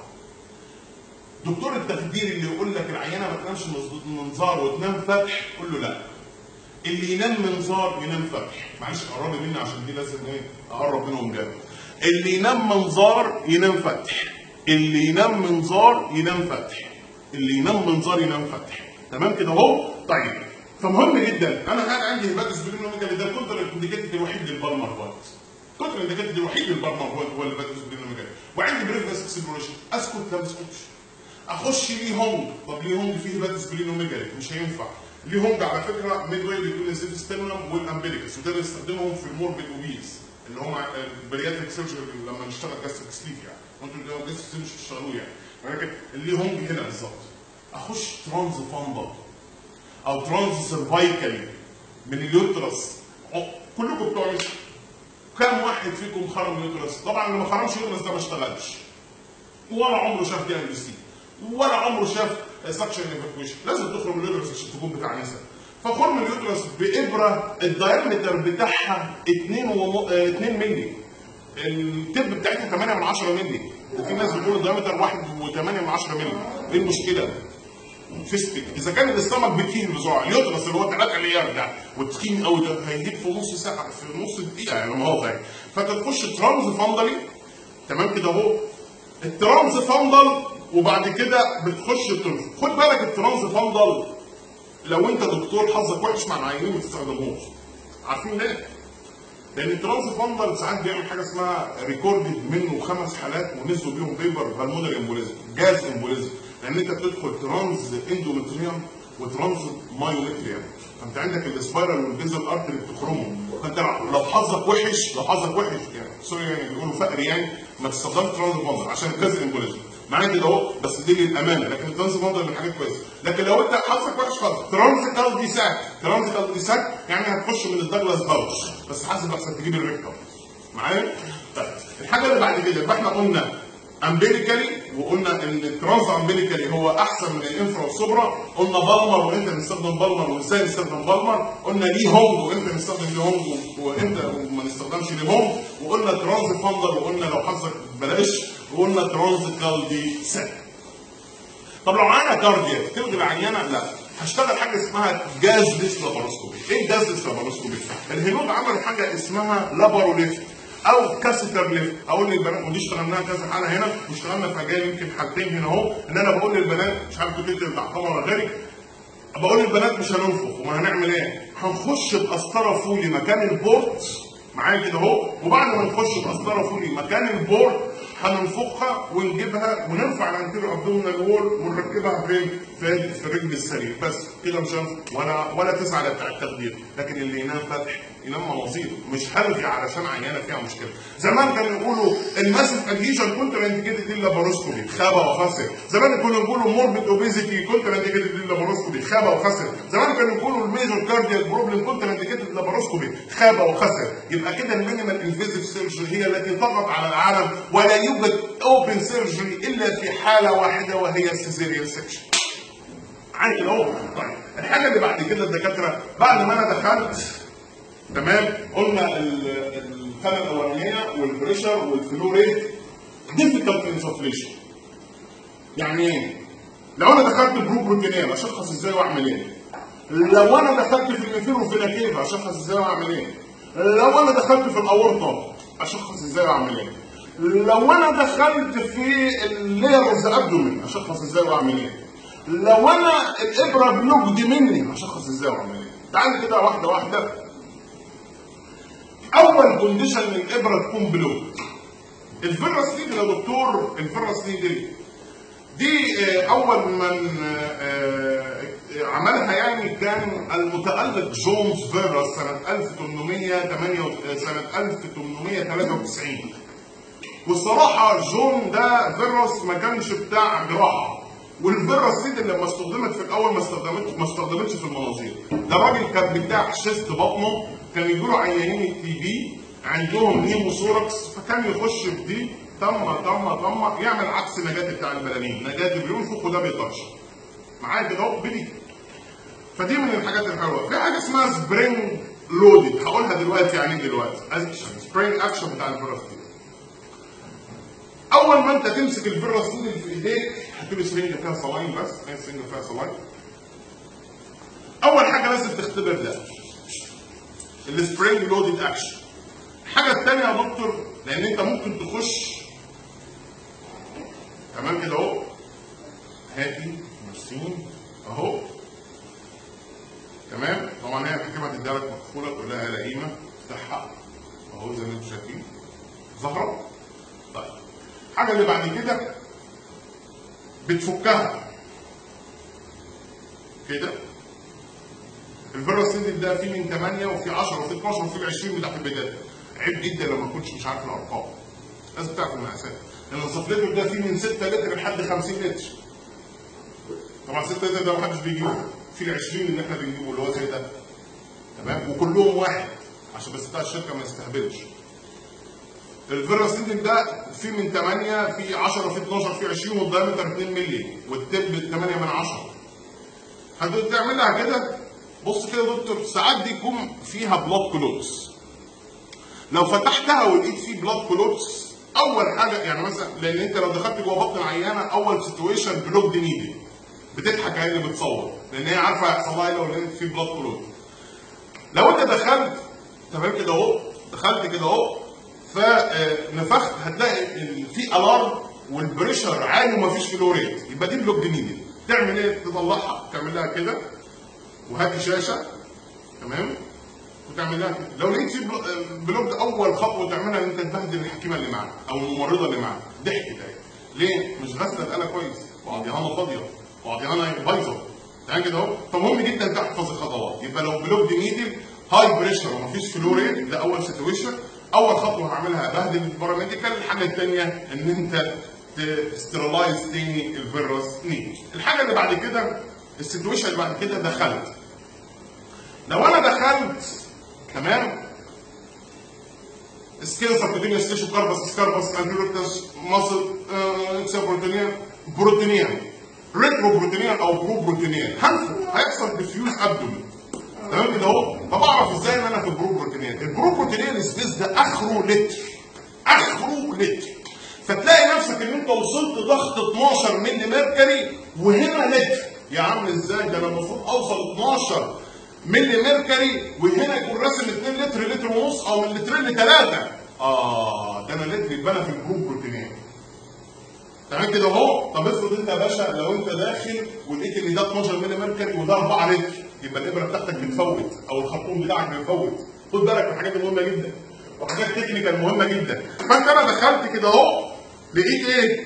دكتور التخدير اللي يقول لك العيانه ما تنامش مظبوط منظار وتنام فتح قول له لا اللي ينام منظار ينام فتح معلش قربي مني عشان دي لازم ايه اقرب منهم جامد اللي ينام منظار ينام فتح اللي ينام منظار ينام فتح اللي ينام منظار ينام فتح تمام كده اهو طيب فمهم جدا انا كان عندي هيباتوس بلينوميجالي ده الكونتر انديكيتد الوحيد للبالمر بوينت الكونتر انديكيتد الوحيد للبالمر بوينت هو الهيباتوس بلينوميجالي وعندي بريفس اكسبلوريشن اسكت لا ما اسكتش اخش ليه هونج طب ليه هونج فيه هيباتوس بلينوميجالي مش هينفع ليه هونج على فكره ميد واي بين السيف ستيرنم والامبليكس وده نستخدمهم في الموربيد اوبيز اللي هم البرياتريك سيرجري لما نشتغل جاستريك سليف يعني وانتوا اللي هو جاستريك مش تشتغلوه يعني ولكن اللي هونج هنا بالظبط اخش ترانز فاندل او ترانز سيرفايكالي من اليوترس كلكم بتوع مش كم واحد فيكم خرم يوترس؟ طبعا اللي ما خرمش يوترس ده ما اشتغلش ولا عمره شاف دي ان سي ولا عمره شاف سكشن ايفاكويشن لازم تخرم اليوترس عشان تكون بتاع نساء فخرم اليوترس بابره الدايمتر بتاعها 2 وم... 2 مللي التب بتاعتها 8 من 10 مللي وفي ناس بتقول الدايمتر 1 و8 من 10 مللي ايه المشكله؟ فيستك اذا كان الاستمك بيطير بسرعه اليوترس اللي هو 3 مليار ده والتخين قوي ده هيجيب في نص ساعه في نص دقيقه يعني ما هو يعني فانت تخش ترانز فندلي تمام كده اهو الترانز فندل وبعد كده بتخش الترانز خد بالك الترانز فندل لو انت دكتور حظك وحش مع العيانين ما تستخدمهوش عارفين ليه؟ لان الترانس فندل ساعات بيعمل حاجه اسمها ريكوردد منه خمس حالات ونزلوا بيهم بيبر بالمونري امبوليزم جاز امبوليزم لان انت بتدخل ترانز اندومتريوم وترانز مايومتريوم فانت عندك السبايرال والبيزل ارتري بتخرمهم فانت لو حظك وحش لو حظك وحش يعني سوري يعني بيقولوا فقر يعني ما تستخدمش ترانز فندل عشان الجاز امبوليزم معايا كده اهو بس دي للامانه لكن الترانز فندل من حاجات كويسه لكن لو انت حظك وحش خالص ترانز كالديساك ترانز كالديساك يعني هتخش من الدجلاس باوش بس حاسب احسن تجيب الريكتر معايا؟ طيب الحاجه اللي بعد كده يبقى احنا قلنا امبيريكالي وقلنا ان الترانز امبيريكالي هو احسن من الانفرا والسوبرا قلنا بالمر وامتى نستخدم بالمر وازاي نستخدم بالمر قلنا ليه هونج وامتى نستخدم ليه هونج وامتى ما نستخدمش ليه هونج وقلنا ترانز فاندر وقلنا لو حظك بلاش وقلنا ترانز كالدي سات طب لو معانا كاردياك تلغي العيانه لا هشتغل حاجه اسمها جاز ليس لاباروسكوبي ايه جاز ليس لاباروسكوبي الهنود عملوا حاجه اسمها لاباروليفت او كاسيتر ليفت اقول للبنات ودي اشتغلناها كذا حاله هنا واشتغلنا في مجال يمكن حالتين هنا اهو ان انا بقول للبنات مش عارف كنت انت بتعقبها ولا غيرك بقول للبنات مش هننفخ وهنعمل ايه؟ هنخش بقسطره فولي مكان البورت معايا كده اهو وبعد ما نخش بقسطره فولي مكان البورت هننفخها ونجيبها ونرفع الانتيريور ابدومينال وول ونركبها فين؟ في في رجل السرير بس كده مش هنفخ ولا ولا تسعى بتاع التخدير لكن اللي ينام فتح ينام مناظير مش هلغي علشان عيانه فيها مشكله زمان كانوا يقولوا الماسف ادهيشن كنت انديكيتد دي لاباروسكوبي خابه وخسر زمان كانوا يقولوا موربيد اوبيزيتي كنت انديكيتد دي لاباروسكوبي خابه وخسر زمان كانوا يقولوا الميجور كاردياك بروبلم كنت انديكيتد لاباروسكوبي خابه وخسر يبقى كده المينيمال انفيزيف سيرجري هي التي تضغط على العالم ولا يوجد اوبن سيرجري الا في حاله واحده وهي السيزيريان سكشن عادي اهو طيب الحاجه اللي بعد كده الدكاتره بعد ما انا دخلت تمام قلنا ال- الخانه الاولانيه والبريشر والفلو ريت ديفيكالت انسفليشن يعني ايه؟ لو انا دخلت بروب روتينيه اشخص ازاي واعمل ايه؟ لو انا دخلت في الميفيروفيناكيف اشخص ازاي واعمل ايه؟ لو انا دخلت في الاورطه اشخص ازاي واعمل ايه؟ لو انا دخلت في الليرز ابدومين اشخص ازاي واعمل ايه؟ لو انا الابره بلوجد مني اشخص ازاي واعمل ايه؟ تعالى كده واحده واحده اول كونديشن للابره تكون بلوج الفيروس نيدل يا دكتور الفيروس نيدل دي آه، اول من آه، آه، عملها يعني كان المتالق جونز فيروس سنه 1808 سنه 1893 والصراحه جون ده فيروس ما كانش بتاع جراحه والفيروس دي لما استخدمت في الاول ما استخدمتش ما استخدمتش في المناظير ده راجل كان بتاع شيست بطنه كان يجوا له عيانين التي بي عندهم نيموثوركس فكان يخش في دي تم تم تم يعمل عكس نجاة بتاع البلالين نجاة بينفخ وده بيطرش معايا كده اهو بدي فدي من الحاجات الحلوه في حاجه اسمها سبرينج لودد هقولها دلوقتي يعني إيه دلوقتي سبرينج اكشن بتاع الفيروس اول ما انت تمسك الفيروس اللي في ايديك هتجيب سرنجه فيها صلاين بس هي سرنجه فيها صلاين اول حاجه لازم تختبر ده السبرينج لودد اكشن الحاجه الثانيه يا دكتور لان انت ممكن تخش تمام كده اهو هاتي نصين اهو تمام طبعا هي الحكيمه هتديها لك مقفوله تقول لها يا لئيمه افتحها اهو زي ما انتم شايفين ظهرت طيب الحاجه اللي بعد كده بتفكها كده الفيروس سيدل ده فيه من 8 وفي 10 وفي 12 وفي 20 بتاعت البدايه عيب جدا لو ما كنتش مش عارف الارقام لازم تعرف المقاسات لان الصفلتر ده فيه من 6 لتر لحد 50 لتر طبعا 6 لتر ده ما حدش بيجيبه في ال 20 اللي احنا بنجيبه اللي هو زي ده تمام وكلهم واحد عشان بس بتاع الشركه ما يستهبلش الفيراسيدل ده في من 8 في 10 في 12 في 20 والدايمتر 2 مللي والتب 8 من 10 هتعملها كده بص كده يا دكتور ساعات دي يكون فيها بلاد كلوتس لو فتحتها ولقيت فيه بلاد كلوتس اول حاجه يعني مثلا لان انت لو دخلت جوه بطن العيانه اول سيتويشن بلوك دي نيدي بتضحك هي اللي بتصور لان هي عارفه هيحصل لها ايه لو لقيت فيه بلاد كلوت لو انت دخلت تمام كده اهو دخلت كده اهو فنفخت هتلاقي ال- في الارم والبريشر عالي ومفيش فلوريت يبقى دي بلوك نيدل تعمل ايه؟ تطلعها تعمل لها كده وهاتي شاشه تمام وتعمل لها كده لو لقيت في بلو- بلوك اول خطوه تعملها ان انت تبهدل الحكيمه اللي معاك او الممرضه اللي معاك ضحكت اهي ليه؟ مش غاسله الاله كويس وعضيانه فاضيه وعضيانه بايظه تمام كده اهو فمهم جدا تحفظ الخطوات يبقى لو بلوك دي نيدل هاي بريشر ومفيش فلوريت ده اول سيتويشن اول خطوه هعملها بهدل الباراميديكال الحاجه الثانيه ان انت تسترلايز تاني الفيروس نيدل الحاجه اللي بعد كده السيتويشن اللي بعد كده دخلت لو انا دخلت تمام سكيل سبتينيا ستيشن كاربس سكاربس انتيروكتس مصل اكسا بروتينيا بروتينيا ريترو بروتينيا او برو بروتينيا هنفخ هيحصل ديفيوز ابدومين تمام كده اهو فبعرف ازاي ان انا في البرو بروتينيا البرو بروتينيا السبيس ده اخره لتر اخره لتر فتلاقي نفسك ان انت وصلت ضغط 12 ملي ميركوري وهنا لتر يا عم ازاي ده انا المفروض اوصل 12 ملي ميركوري وهنا يكون راسم 2 لتر لتر ونص او من لترين لثلاثه اه ده انا لقيت يبقى انا في الجروب بروتينات تمام كده اهو طب افرض انت يا باشا لو انت داخل ولقيت ان ده 12 مللي ميركوري وده 4 لتر يبقى الابره بتاعتك بتفوت او الخرطوم بتاعك بيفوت خد بالك من الحاجات المهمه جدا وحاجات تكنيكال مهمه جدا فانت انا دخلت كده اهو لقيت ايه؟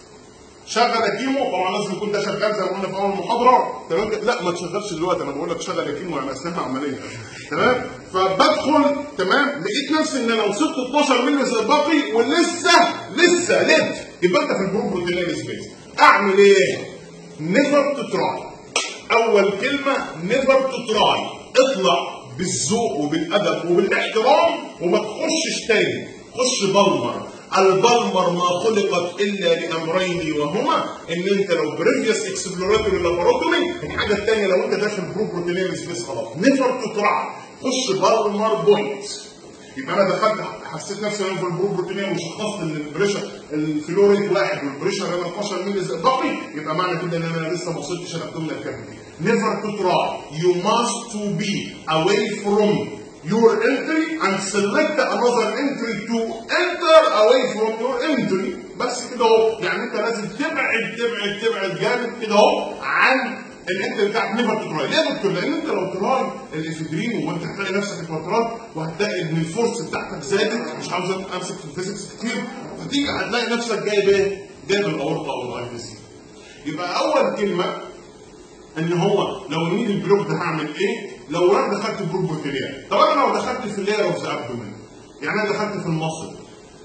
شغل اكيمو طبعا لازم يكون ده شغال زي ما قلنا في اول المحاضره تمام كده؟ لا ما تشغلش دلوقتي انا بقول لك شغل اكيمو يعني اثناء عمليه تمام فبدخل تمام لقيت نفسي ان انا وصلت 12 مللي زي الباقي ولسه لسه لت يبقى انت في الجروب بروتينال سبيس اعمل ايه؟ نيفر تتراي اول كلمه نيفر تتراي اطلع بالذوق وبالادب وبالاحترام وما تخشش تاني خش بلمر البلمر ما خلقت الا لامرين وهما ان انت لو بريفيوس اكسبلوراتوري لابوراتوري الحاجه الثانيه لو انت داخل جروب بروتينال سبيس خلاص نيفر تتراي خش بلمر بوينت يبقى انا دخلت حسيت نفسي انا في الجروب بروتينيه وشخصت ان البريشر الفلوريت واحد والبريشر هنا 12 مللي ضغطي يبقى معنى كده ان انا لسه ما وصلتش الابدومينال كافيتي نيفر تو تراي يو ماست تو بي اواي فروم your entry and select another entry to enter away from your entry بس كده اهو يعني انت لازم تبعد تبعد تبعد جامد كده اهو عن الانت بتاعك نيفر تراي ليه يا دكتور؟ لان انت لو تراي الافيدرين وانت هتلاقي نفسك في فترات وهتلاقي ان الفورس بتاعتك زادت مش عاوز امسك في الفيزيكس كتير فتيجي هتلاقي نفسك جايب ايه؟ جايب الاورطه او الاي سي يبقى اول كلمه ان هو لو الميد البلوك ده هعمل ايه؟ لو انا دخلت جروب بروتينيات طب انا لو دخلت في اللير اوف ذا ابدومين يعني انا دخلت في المصل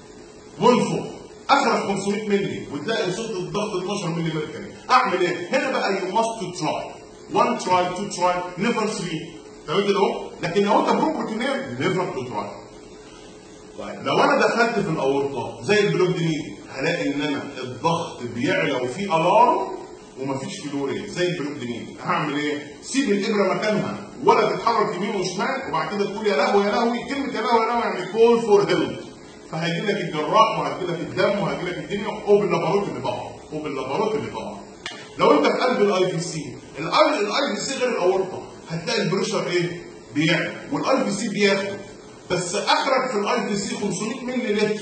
منفخ اخرج 500 مللي وتلاقي وصلت الضغط 12 مللي ميركوري اعمل ايه؟ هنا بقى يو ماست تراي 1 تراي 2 تراي نيفر 3 تمام كده اهو لكن لو انت جروب بروتينيات نيفر تو تراي طيب لو انا دخلت في الاورطه زي البلوك دي هلاقي ان انا الضغط بيعلى وفي الارم ومفيش فلوريت زي البلوك دي هعمل ايه؟ سيب الابره مكانها ولا تتحرك يمين وشمال وبعد كده تقول يا لهوي يا لهوي كلمه يا لهوي يا لهوي يعني كول فور هيلب فهيجي لك الجراح وهيجي لك الدم وهيجي لك الدنيا وباللاباروت اللي طبعا وباللاباروت اللي طبعا لو انت في قلب الاي في سي الاي في سي غير الاورطه هتلاقي البريشر ايه؟ بيعلى والاي في سي بياخد بس اخرك في الاي في سي 500 مللي لتر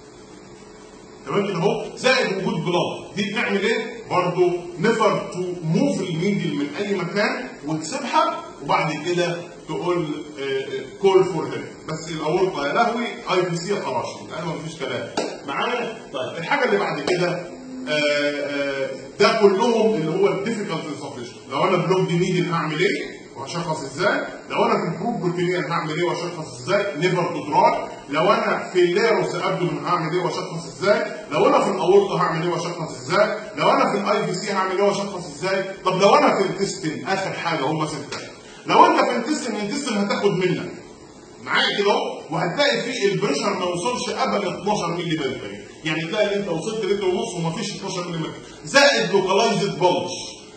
تمام كده اهو زائد وجود بلاد دي بنعمل ايه؟ برضه نفر تو موف الميدل من اي مكان وتسيبها وبعد كده تقول كول فور هيلب بس الاورطه يا لهوي اي بي سي خلاص انا مفيش كلام معايا طيب الحاجه اللي بعد كده آه، آه، ده كلهم اللي هو الديفيكالت انسفشن لو انا بلوك دي ميدل هعمل ايه؟ وهشخص ازاي؟ لو انا في الجروب بروتينيا هعمل ايه واشخص ازاي؟ نيفر تو دراي لو انا في الليروس ابدومن هعمل ايه واشخص ازاي؟ لو انا في الاورطه هعمل ايه واشخص ازاي؟ لو انا في الاي في سي هعمل ايه واشخص ازاي؟ طب لو انا في الانتستين اخر حاجه هم سته لو انت في الانتستين الانتستين هتاخد منك معايا كده اهو وهتلاقي فيه البريشر ما وصلش ابدا 12 مللي متر يعني تلاقي ان انت وصلت لتر ونص ومفيش 12 مللي متر زائد لوكالايزد بولش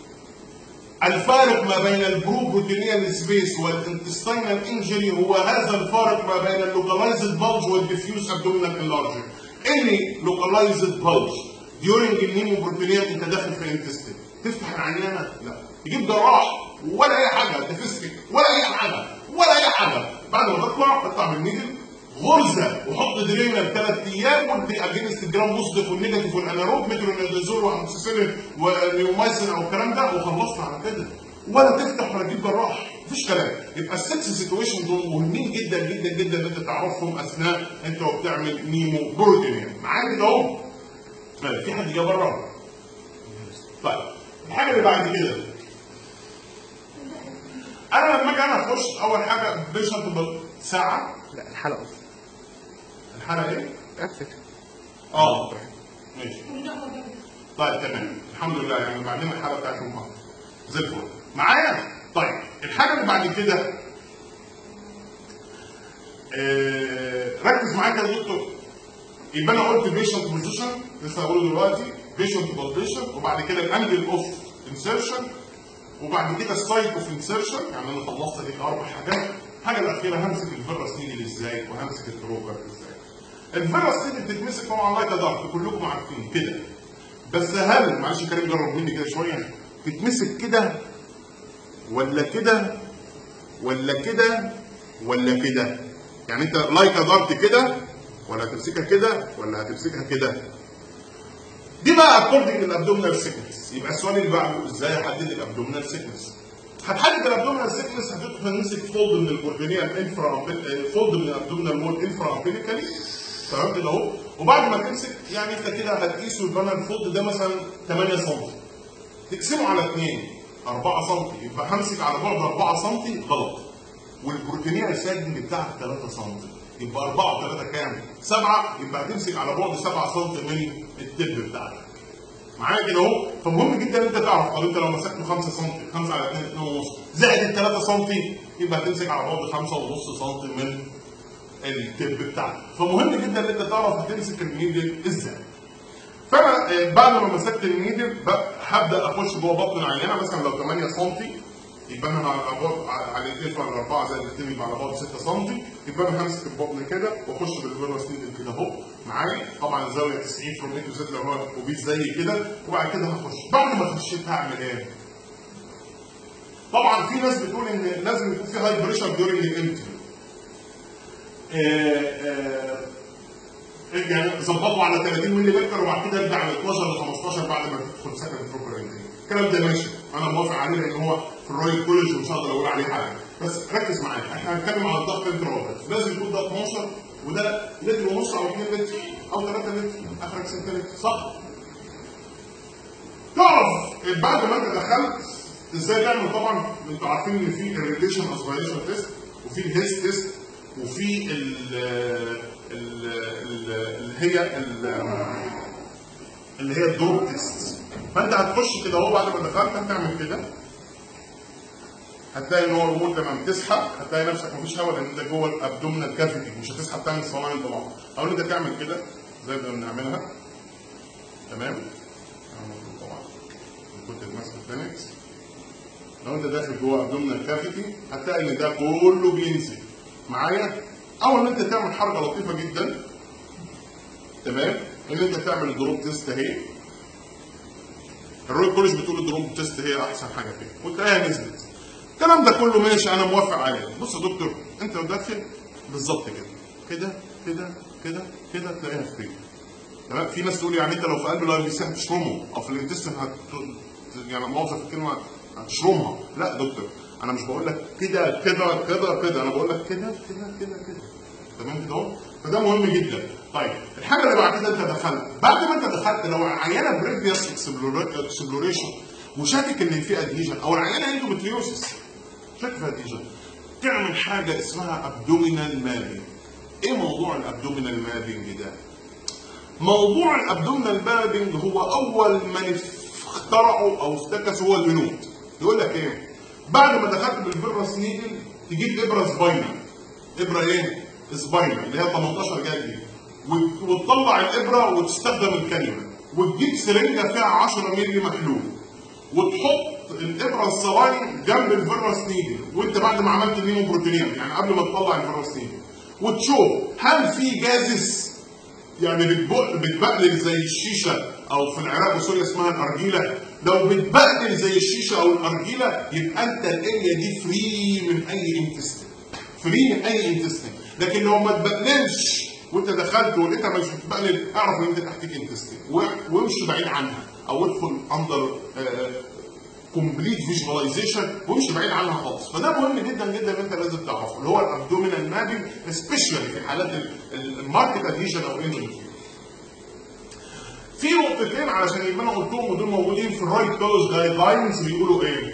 الفارق ما بين البروبروتينيال سبيس والانتستينال انجري هو هذا الفارق ما بين اللوكالايزد بلج والديفيوز ابدومينال انلارجر اني لوكالايزد بلج during النيموبروتينيات انت داخل في انتستين تفتح العيانه لا تجيب جراح ولا اي حاجه تفسك ولا اي حاجه ولا اي حاجه بعد ما تطلع تطلع من النيدل غرزه وحط درينر ثلاث ايام وادي اجينست الجرام بوزيتيف والنيجاتيف والاناروب مترونيدازول واموكسيسيلين ونيومايسين او الكلام ده وخلصت على كده ولا تفتح ولا تجيب جراح مفيش كلام يبقى السكس سيتويشن دول مهمين جدا جدا جدا ان انت تعرفهم اثناء انت وبتعمل نيمو بروتين معايا كده اهو طيب، في حد جه بره طيب الحاجه اللي بعد كده انا لما اجي انا اخش اول حاجه بيشنت ساعه لا الحلقه الحاله ايه؟ قفل اه ماشي طيب تمام الحمد لله يعني بعدين الحاله بتاعتهم خالص زي الفل معايا طيب الحاجه اللي بعد كده آه ركز معايا كده يا دكتور يبقى انا قلت بيشنت بوزيشن لسه هقوله دلوقتي بيشنت بالبيشن وبعد كده الانجل اوف انسرشن وبعد كده السايت اوف انسرشن يعني انا خلصت دي اربع حاجات الحاجه الاخيره همسك الفيروس نيدل ازاي وهمسك البروكر ازاي الفيروس نيدل بتتمسك طبعا لايك ضغط كلكم عارفين كده بس هل معلش كريم جرب مني كده شويه تتمسك كده ولا كده ولا كده ولا كده يعني انت لايك ضغط كده ولا هتمسكها كده ولا هتمسكها كده دي بقى اكوردنج للابدومينال سيكنس يبقى السؤال اللي بعده ازاي احدد الابدومينال سيكنس هتحدد الابدومينال سيكنس هتمسك فولد من البوربينيا الانفرا فولد من الابدومينال وول انفرا امبليكالي تمام كده اهو وبعد ما تمسك يعني انت كده هتقيسه يبقى انا الفولد ده مثلا 8 سم تقسمه على 2 4 سم يبقى همسك على بعد 4 سم غلط والبروتينيه الساجنج بتاعك 3 سم يبقى 4 3 كام؟ 7 يبقى هتمسك على بعد 7 سم من التب بتاعك. معايا كده اهو فمهم جدا ان انت تعرف طب انت لو مسكته 5 سم 5 على 2 2 ونص زائد ال 3 سم يبقى هتمسك على بعد 5 ونص سم من التب بتاعك فمهم جدا ان انت تعرف هتمسك النيدل ازاي. فانا آه، بعد ما مسكت النيدل ب- هبدا اخش جوه بطن العينه مثلا لو 8 سم يبقى انا على بعد على الاثنين على الاربعه زائد الاثنين يبقى على بعد 6 سم يبقى انا همسك البطن كده واخش بالفيروس نيدل كده اهو معايا طبعا الزاويه 90 فروم اي تو زد لو هو اوبيس زي كده وبعد كده هخش بعد ما خشيت هعمل ايه؟ طبعا في ناس بتقول ان لازم يكون في هاي بريشر ديورنج الانتري يعني ظبطوا على 30 مللي لتر وبعد كده ارجع على 12 ل 15 بعد ما تدخل سكن بروبر انتري الكلام ده ماشي انا موافق عليه لان هو في الرويال كولج ومش هقدر اقول عليه حاجه بس ركز معايا احنا هنتكلم على الضغط انترا لازم يكون ده 12 وده لتر ونص او 2 لتر او 3 لتر اخرك 6 لتر صح؟ تعرف بعد ما انت دخلت ازاي تعمل طبعا انتوا عارفين ان في الريليشن اسبيريشن تيست وفي الهيست تيست وفي ال ال ال- اللي هي ال- اللي هي الدروب تيست فانت هتخش كده اهو بعد ما دخلت هتعمل كده هتلاقي ان هو الريموت لما بتسحب هتلاقي نفسك مفيش هواء لان انت جوه الابدومينال كافيتي مش هتسحب تعمل صناعي طبعا او انت تعمل كده زي ما بنعملها تمام أهو طبعا كنت ماسك فينيكس لو انت داخل جوه ابدومينال كافيتي هتلاقي ان ده كله بينزل معايا او ان انت تعمل حركه لطيفه جدا تمام ان انت تعمل دروب تيست اهي الروي كولج بتقول الدروب تيست هي احسن حاجه فيها وتلاقيها نزلت الكلام ده كله ماشي انا موافق عليه بص يا دكتور انت داخل بالظبط كده كده كده كده كده تلاقيها فري تمام في ناس تقول يعني انت لو في قلب الاي بي سي هتشرمه او في الانتستين هت يعني مؤاخذه في الكلمه هتشرمها لا يا دكتور انا مش بقول لك كده كده كده كده انا بقول لك كده كده كده كده تمام كده اهو فده مهم جدا طيب الحاجه اللي بعد كده انت دخلت بعد ما انت دخلت لو العيانه بريفيوس اكسبلوريشن وشاكك ان في ادهيجن او العيانه اندومتريوسس شاكك في ادهيجن تعمل حاجه اسمها ابدومينال مابينج ايه موضوع الابدومينال مابينج ده؟ موضوع الابدومينال مابينج هو اول من اخترعوا او افتكسوا هو الهنود يقول لك ايه؟ بعد ما دخلت بالفيروس نيدل تجيب ابره سباينال ابره ايه؟ سباينال اللي هي 18 جلد وت- وتطلع الابره وتستخدم الكلمه وتجيب سرنجه فيها 10 مللي محلول وتحط الابره الصباين جنب الفيروس نيدل وانت بعد ما عملت المينو بروتينيات يعني قبل ما تطلع الفيروس نيدل وتشوف هل في جازس يعني بتبق بتبقلل زي الشيشه او في العراق وسوريا اسمها الارجيله لو بتبقلل زي الشيشه او الارجيله يبقى انت الاريا دي فري من اي انتستين فري من اي انتستين لكن لو ما تبقللش وانت دخلت ولقيتها مش بتبقلل اعرف ان انت تحتك انتستين وامشي بعيد عنها او ادخل اندر كومبليت فيجواليزيشن وامشي بعيد عنها خالص فده مهم جدا جدا انت لازم تعرفه اللي هو الابدومينال مابينج سبيشالي في حالات ال- ال- الماركت ادهيجن او اندوميتريوم في نقطتين علشان يبقى انا قلتهم ودول موجودين في الرايت كولج جايد لاينز بيقولوا ايه؟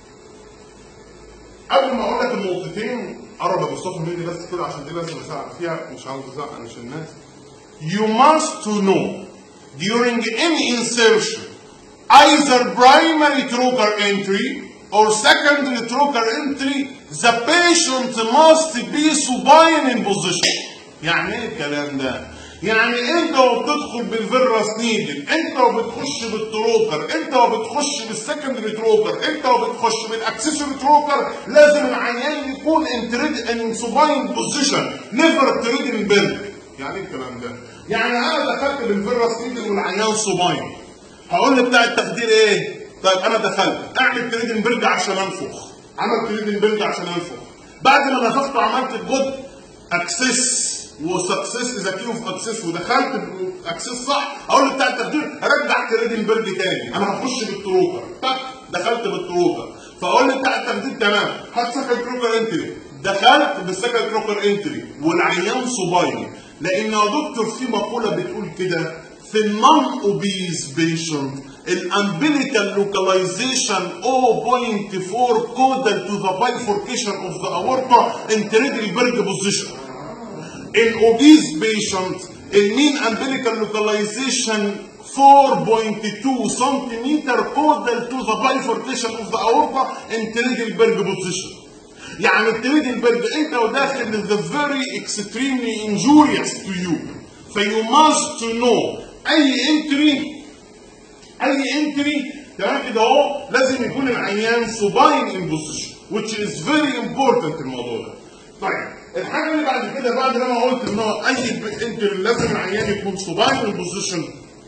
قبل ما اقول لك النقطتين قرب يا مصطفى مني بس كده عشان دي لازم اساعد فيها مش عاوز ازعق مش الناس. You must to know during any insertion either primary trocar entry or secondary trocar entry the patient must be supine in position. يعني ايه الكلام ده؟ يعني انت وبتدخل بالفيروس نيدل انت وبتخش بالتروكر انت وبتخش بالسكندري تروكر انت وبتخش بالاكسسوري تروكر لازم العيان يكون انتريد ان سوباين بوزيشن نيفر تريد ان بيلد يعني ايه الكلام ده؟ يعني انا دخلت بالفيروس نيدل والعيان سوباين هقول لي بتاع التخدير ايه؟ طيب انا دخلت اعمل تريدن بيلد عشان انفخ عمل تريدن بيلد عشان انفخ بعد ما نفخت وعملت الجود اكسس وسكسس اذا كيو في اكسس ودخلت اكسس صح اقول له بتاع التخدير ارجع كريدنبرج تاني انا هخش بالتروكر تك دخلت بالتروكر فاقول له بتاع التخدير تمام هات سكند تروكر انتري دخلت بالسكند تروكر انتري والعيان صبايني لان يا دكتور في مقوله بتقول كده في النون اوبيز بيشنت الامبليكال لوكاليزيشن 0.4 كودال تو ذا بايفوركيشن اوف ذا اورتا انتريدلبرج بوزيشن in obese patient المين umbilical localization 4.2 centimeter caudal to the bifurcation of the aorta in Triedelberg position. يعني التريدلبرج انت وداخل the very extremely injurious to you. فيو must know اي انتري اي انتري تمام كده اهو لازم يكون العيان سوباين ان بوزيشن which is very important الموضوع ده. طيب الحاجه اللي بعد كده بعد ما انا قلت ان هو اي انتري لازم العيان يكون سوباين ان بوزيشن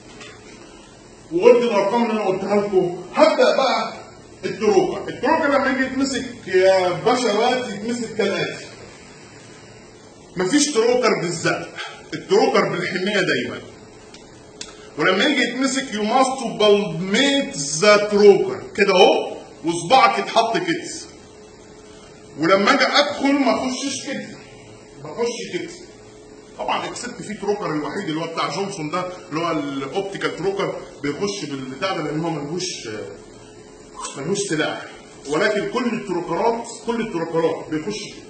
وقلت الارقام اللي انا قلتها لكم هبدا بقى التروكه التروكه لما يجي يتمسك يا بشوات يتمسك كالاتي مفيش تروكر بالزق التروكر بالحنيه دايما ولما يجي يتمسك يو ماست بالميت ذا تروكر كده اهو وصباعك يتحط كده ولما اجي ادخل ما اخشش كده بخش كده طبعا اكسبت فيه تروكر الوحيد اللي هو بتاع جونسون ده اللي هو الاوبتيكال تروكر بيخش بالبتاع ده لان هو ملهوش ملهوش سلاح ولكن كل التروكرات كل التروكرات بيخش كده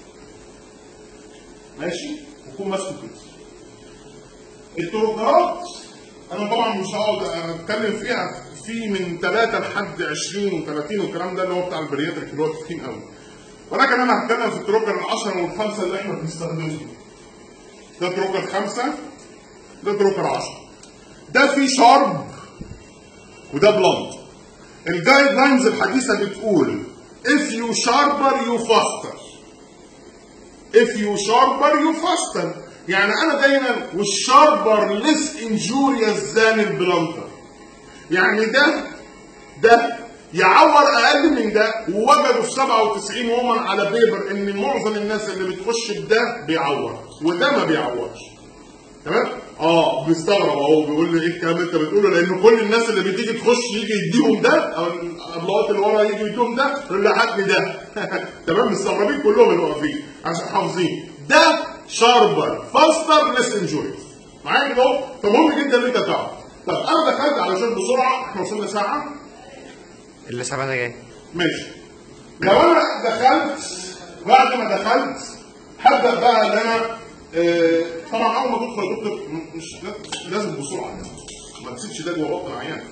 ماشي ويكون ماسكه كده التروكرات انا طبعا مش هقعد اتكلم فيها في من 3 لحد 20 و30 والكلام ده اللي هو بتاع البرياتريك اللي هو تخين قوي ولكن انا هتكلم في التروكر العشرة والخمسة اللي احنا بنستخدمهم ده تروكر خمسة ده تروكر عشرة ده فيه شارب وده بلانت الجايد لاينز الحديثة بتقول if you sharper you faster if you sharper you faster يعني انا دايما والشاربر less injurious than البلانتر يعني ده ده يعور اقل من ده ووجدوا في 97 ومن على بيبر ان معظم الناس اللي بتخش بده بيعور وده ما بيعورش تمام اه بيستغرب اهو بيقول لي ايه الكلام اللي انت بتقوله لان كل الناس اللي بتيجي تخش يجي يديهم ده او الابلات اللي ورا يجي يديهم ده يقول له هات لي ده تمام مستغربين كلهم اللي واقفين عشان حافظين ده شاربر فاستر ليس انجوريز معايا كده اهو فمهم جدا ان انت تعرف طب انا دخلت علشان بسرعه احنا وصلنا ساعه اللي سبعة جاي ماشي لو انا دخلت بعد ما دخلت هبدا بقى ان انا آه، طبعا اول ما تدخل يا دكتور م- مش لا- لازم بسرعه ما تسيبش ده جوه بطن العيان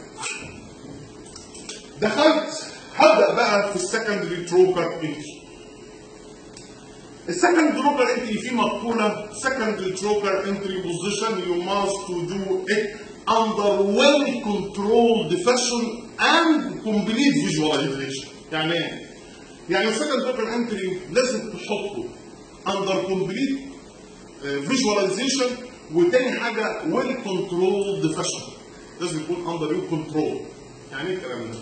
دخلت هبدا بقى في السكندري تروكر انتري السكند تروكر انتري في مقوله سكندري تروكر انتري بوزيشن يو ماست تو دو ات under well controlled fashion and complete visualization يعني ايه؟ يعني السكند تروكر انتري لازم تحطه under complete فيجواليزيشن وتاني حاجه ويل كنترولد فاشن لازم يكون اندر يو كنترول يعني ايه الكلام ده؟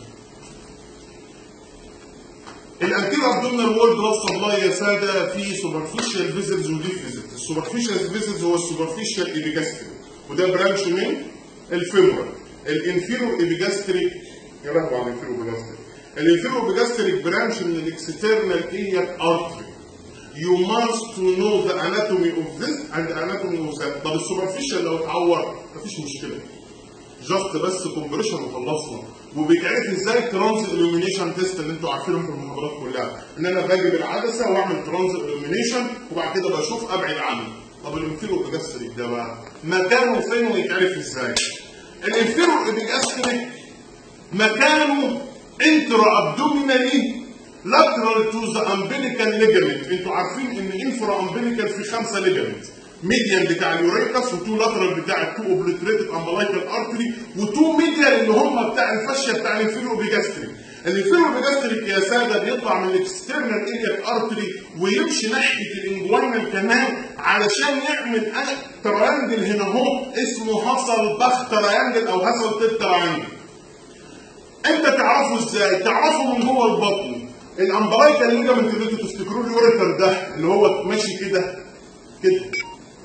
الانتيرو ابدومينال وول بلاد سبلاي يا ساده في سوبرفيشال فيزلز وديب فيزلز السوبرفيشال فيزلز هو السوبرفيشال ايبيجاستريك وده برانش من الفيمورال الانفيرو ايبيجاستريك يا لهوي على الانفيرو ايبيجاستريك الانفيرو ايبيجاستريك برانش من الاكسترنال ايلياك ارتري you must to know the anatomy of this and the anatomy of that طب السوبرفيشال لو اتعور مفيش مشكله جاست بس كومبريشن وخلصنا وبيتعرف ازاي ترانز الومينيشن تيست اللي انتوا عارفينه في المحاضرات كلها ان انا باجي بالعدسه واعمل ترانز الومينيشن وبعد كده بشوف ابعد عنه طب الانفيرو ايبيجاستريك ده بقى مكانه فين ويتعرف ازاي الانفيرو ايبيجاستريك مكانه انترا ابدومينالي lateral to the umbilical ligament انتوا عارفين ان انفرا umbilical في خمسه ligament ميديال بتاع اليوريكس وتو لاترال بتاع التو اوبليتريتد امبلايكال ارتري وتو ميديال اللي هم بتاع الفاشيه بتاع الانفيرو بيجاستريك الانفيرو بيجاستريك يا ساده بيطلع من الاكسترنال ايلياك ارتري ويمشي ناحيه الانجوينال كمان علشان يعمل تريانجل هنا اهو اسمه هاسل باخ تريانجل او هاسل تيت تريانجل انت تعرفه ازاي؟ تعرفه من جوه البطن الامبرايكال ليجامنت اللي انتوا تفتكروه اليوريتر ده اللي هو ماشي كده كده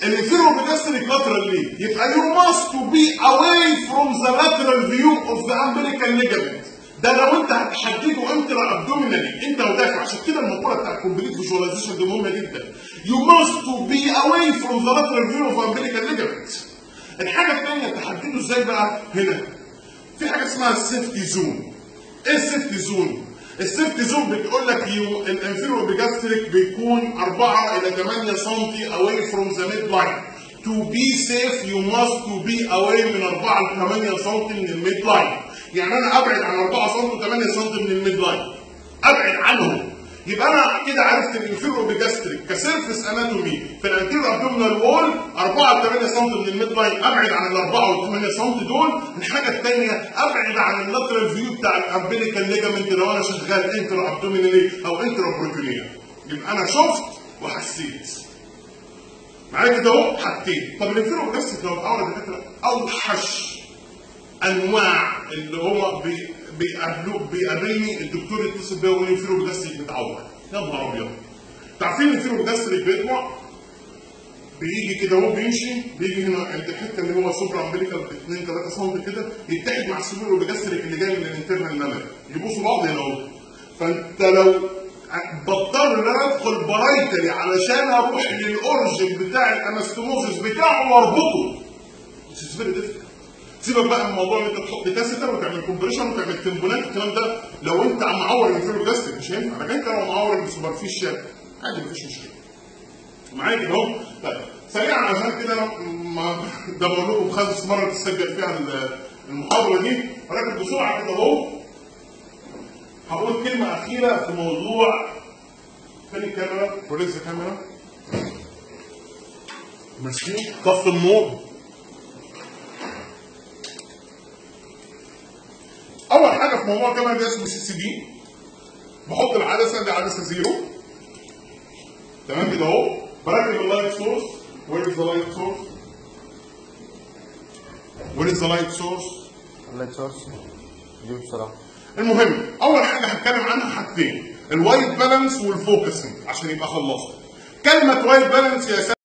الانفيرو بيجاستريك لاترال ليه يبقى you must to be away from the lateral view of the umbilical ligament ده لو انت هتحدده انترا ابدومينالي انت ودافع عشان كده المقوله بتاع الكومبليت فيجواليزيشن دي مهمه جدا you must to be away from the lateral view of umbilical ligament الحاجه الثانيه تحدده ازاي بقى هنا في حاجه اسمها السيفتي زون ايه السيفتي زون السيفتي زون بتقول لك يو الانفيرو بيجاستريك بيكون 4 الى 8 سم away from the midline to be safe you must to be away من 4 ل 8 سم من الميد لاين يعني انا ابعد عن 4 سم و 8 سم من الميد لاين ابعد عنهم يبقى انا كده عرفت الانفيرو بيجاستريك كسيرفس اناتومي في الانتيرو ابدومينال وول 4 ل 8 سم من الميد لاين ابعد عن ال 4 و 8 سم دول الحاجه الثانيه ابعد عن اللاترال فيو بتاع الامبليكال ليجامنت لو انا شغال انترو ابدومينالي او انترو بروتونيا يبقى انا شفت وحسيت معايا كده اهو حاجتين طب الانفيرو بيجاستريك لو اتعرض دكاتره اوحش انواع اللي هو بي بيقابلوه بيقابلني الدكتور يتصل بيا ويقول لي الفيرو بلاستيك متعور يا نهار ابيض عارفين الفيرو بلاستيك بيطلع بيجي كده وهو بيمشي بيجي هنا عند الحته اللي هو سوبر امبليكال 2 3 سم كده يتحد مع السيلولو بلاستيك اللي جاي من الانترنال ميموري يبوسوا بعض هنا اهو فانت لو بضطر ان انا ادخل برايتري علشان اروح للاورجن بتاع الانستموزس بتاعه واربطه This is very difficult. سيبك بقى من الموضوع ان انت تحط كاسيتر وتعمل كومبريشن وتعمل تمبونات الكلام ده لو انت معور الانفيروجاستيك مش هينفع لكن انت لو معور السوبرفيشال عادي مفيش مشكله. معايا كده اهو طيب سريعا عشان كده انا ما ده بقول لكم خامس مره تسجل فيها المحاضره دي ولكن بسرعه كده اهو هقول كلمه اخيره في موضوع فين الكاميرا؟ بوليس الكاميرا ماشي طفي النور اول حاجه في موضوع كمان ده اسمه سي سي بي بحط العدسه دي عدسه زيرو تمام كده اهو بركب اللايت سورس وير از ذا لايت سورس وير از ذا لايت سورس اللايت سورس دي بسرعة المهم اول حاجه هتكلم عنها حاجتين الوايت بالانس والفوكسنج عشان يبقى خلصت كلمه وايت بالانس يا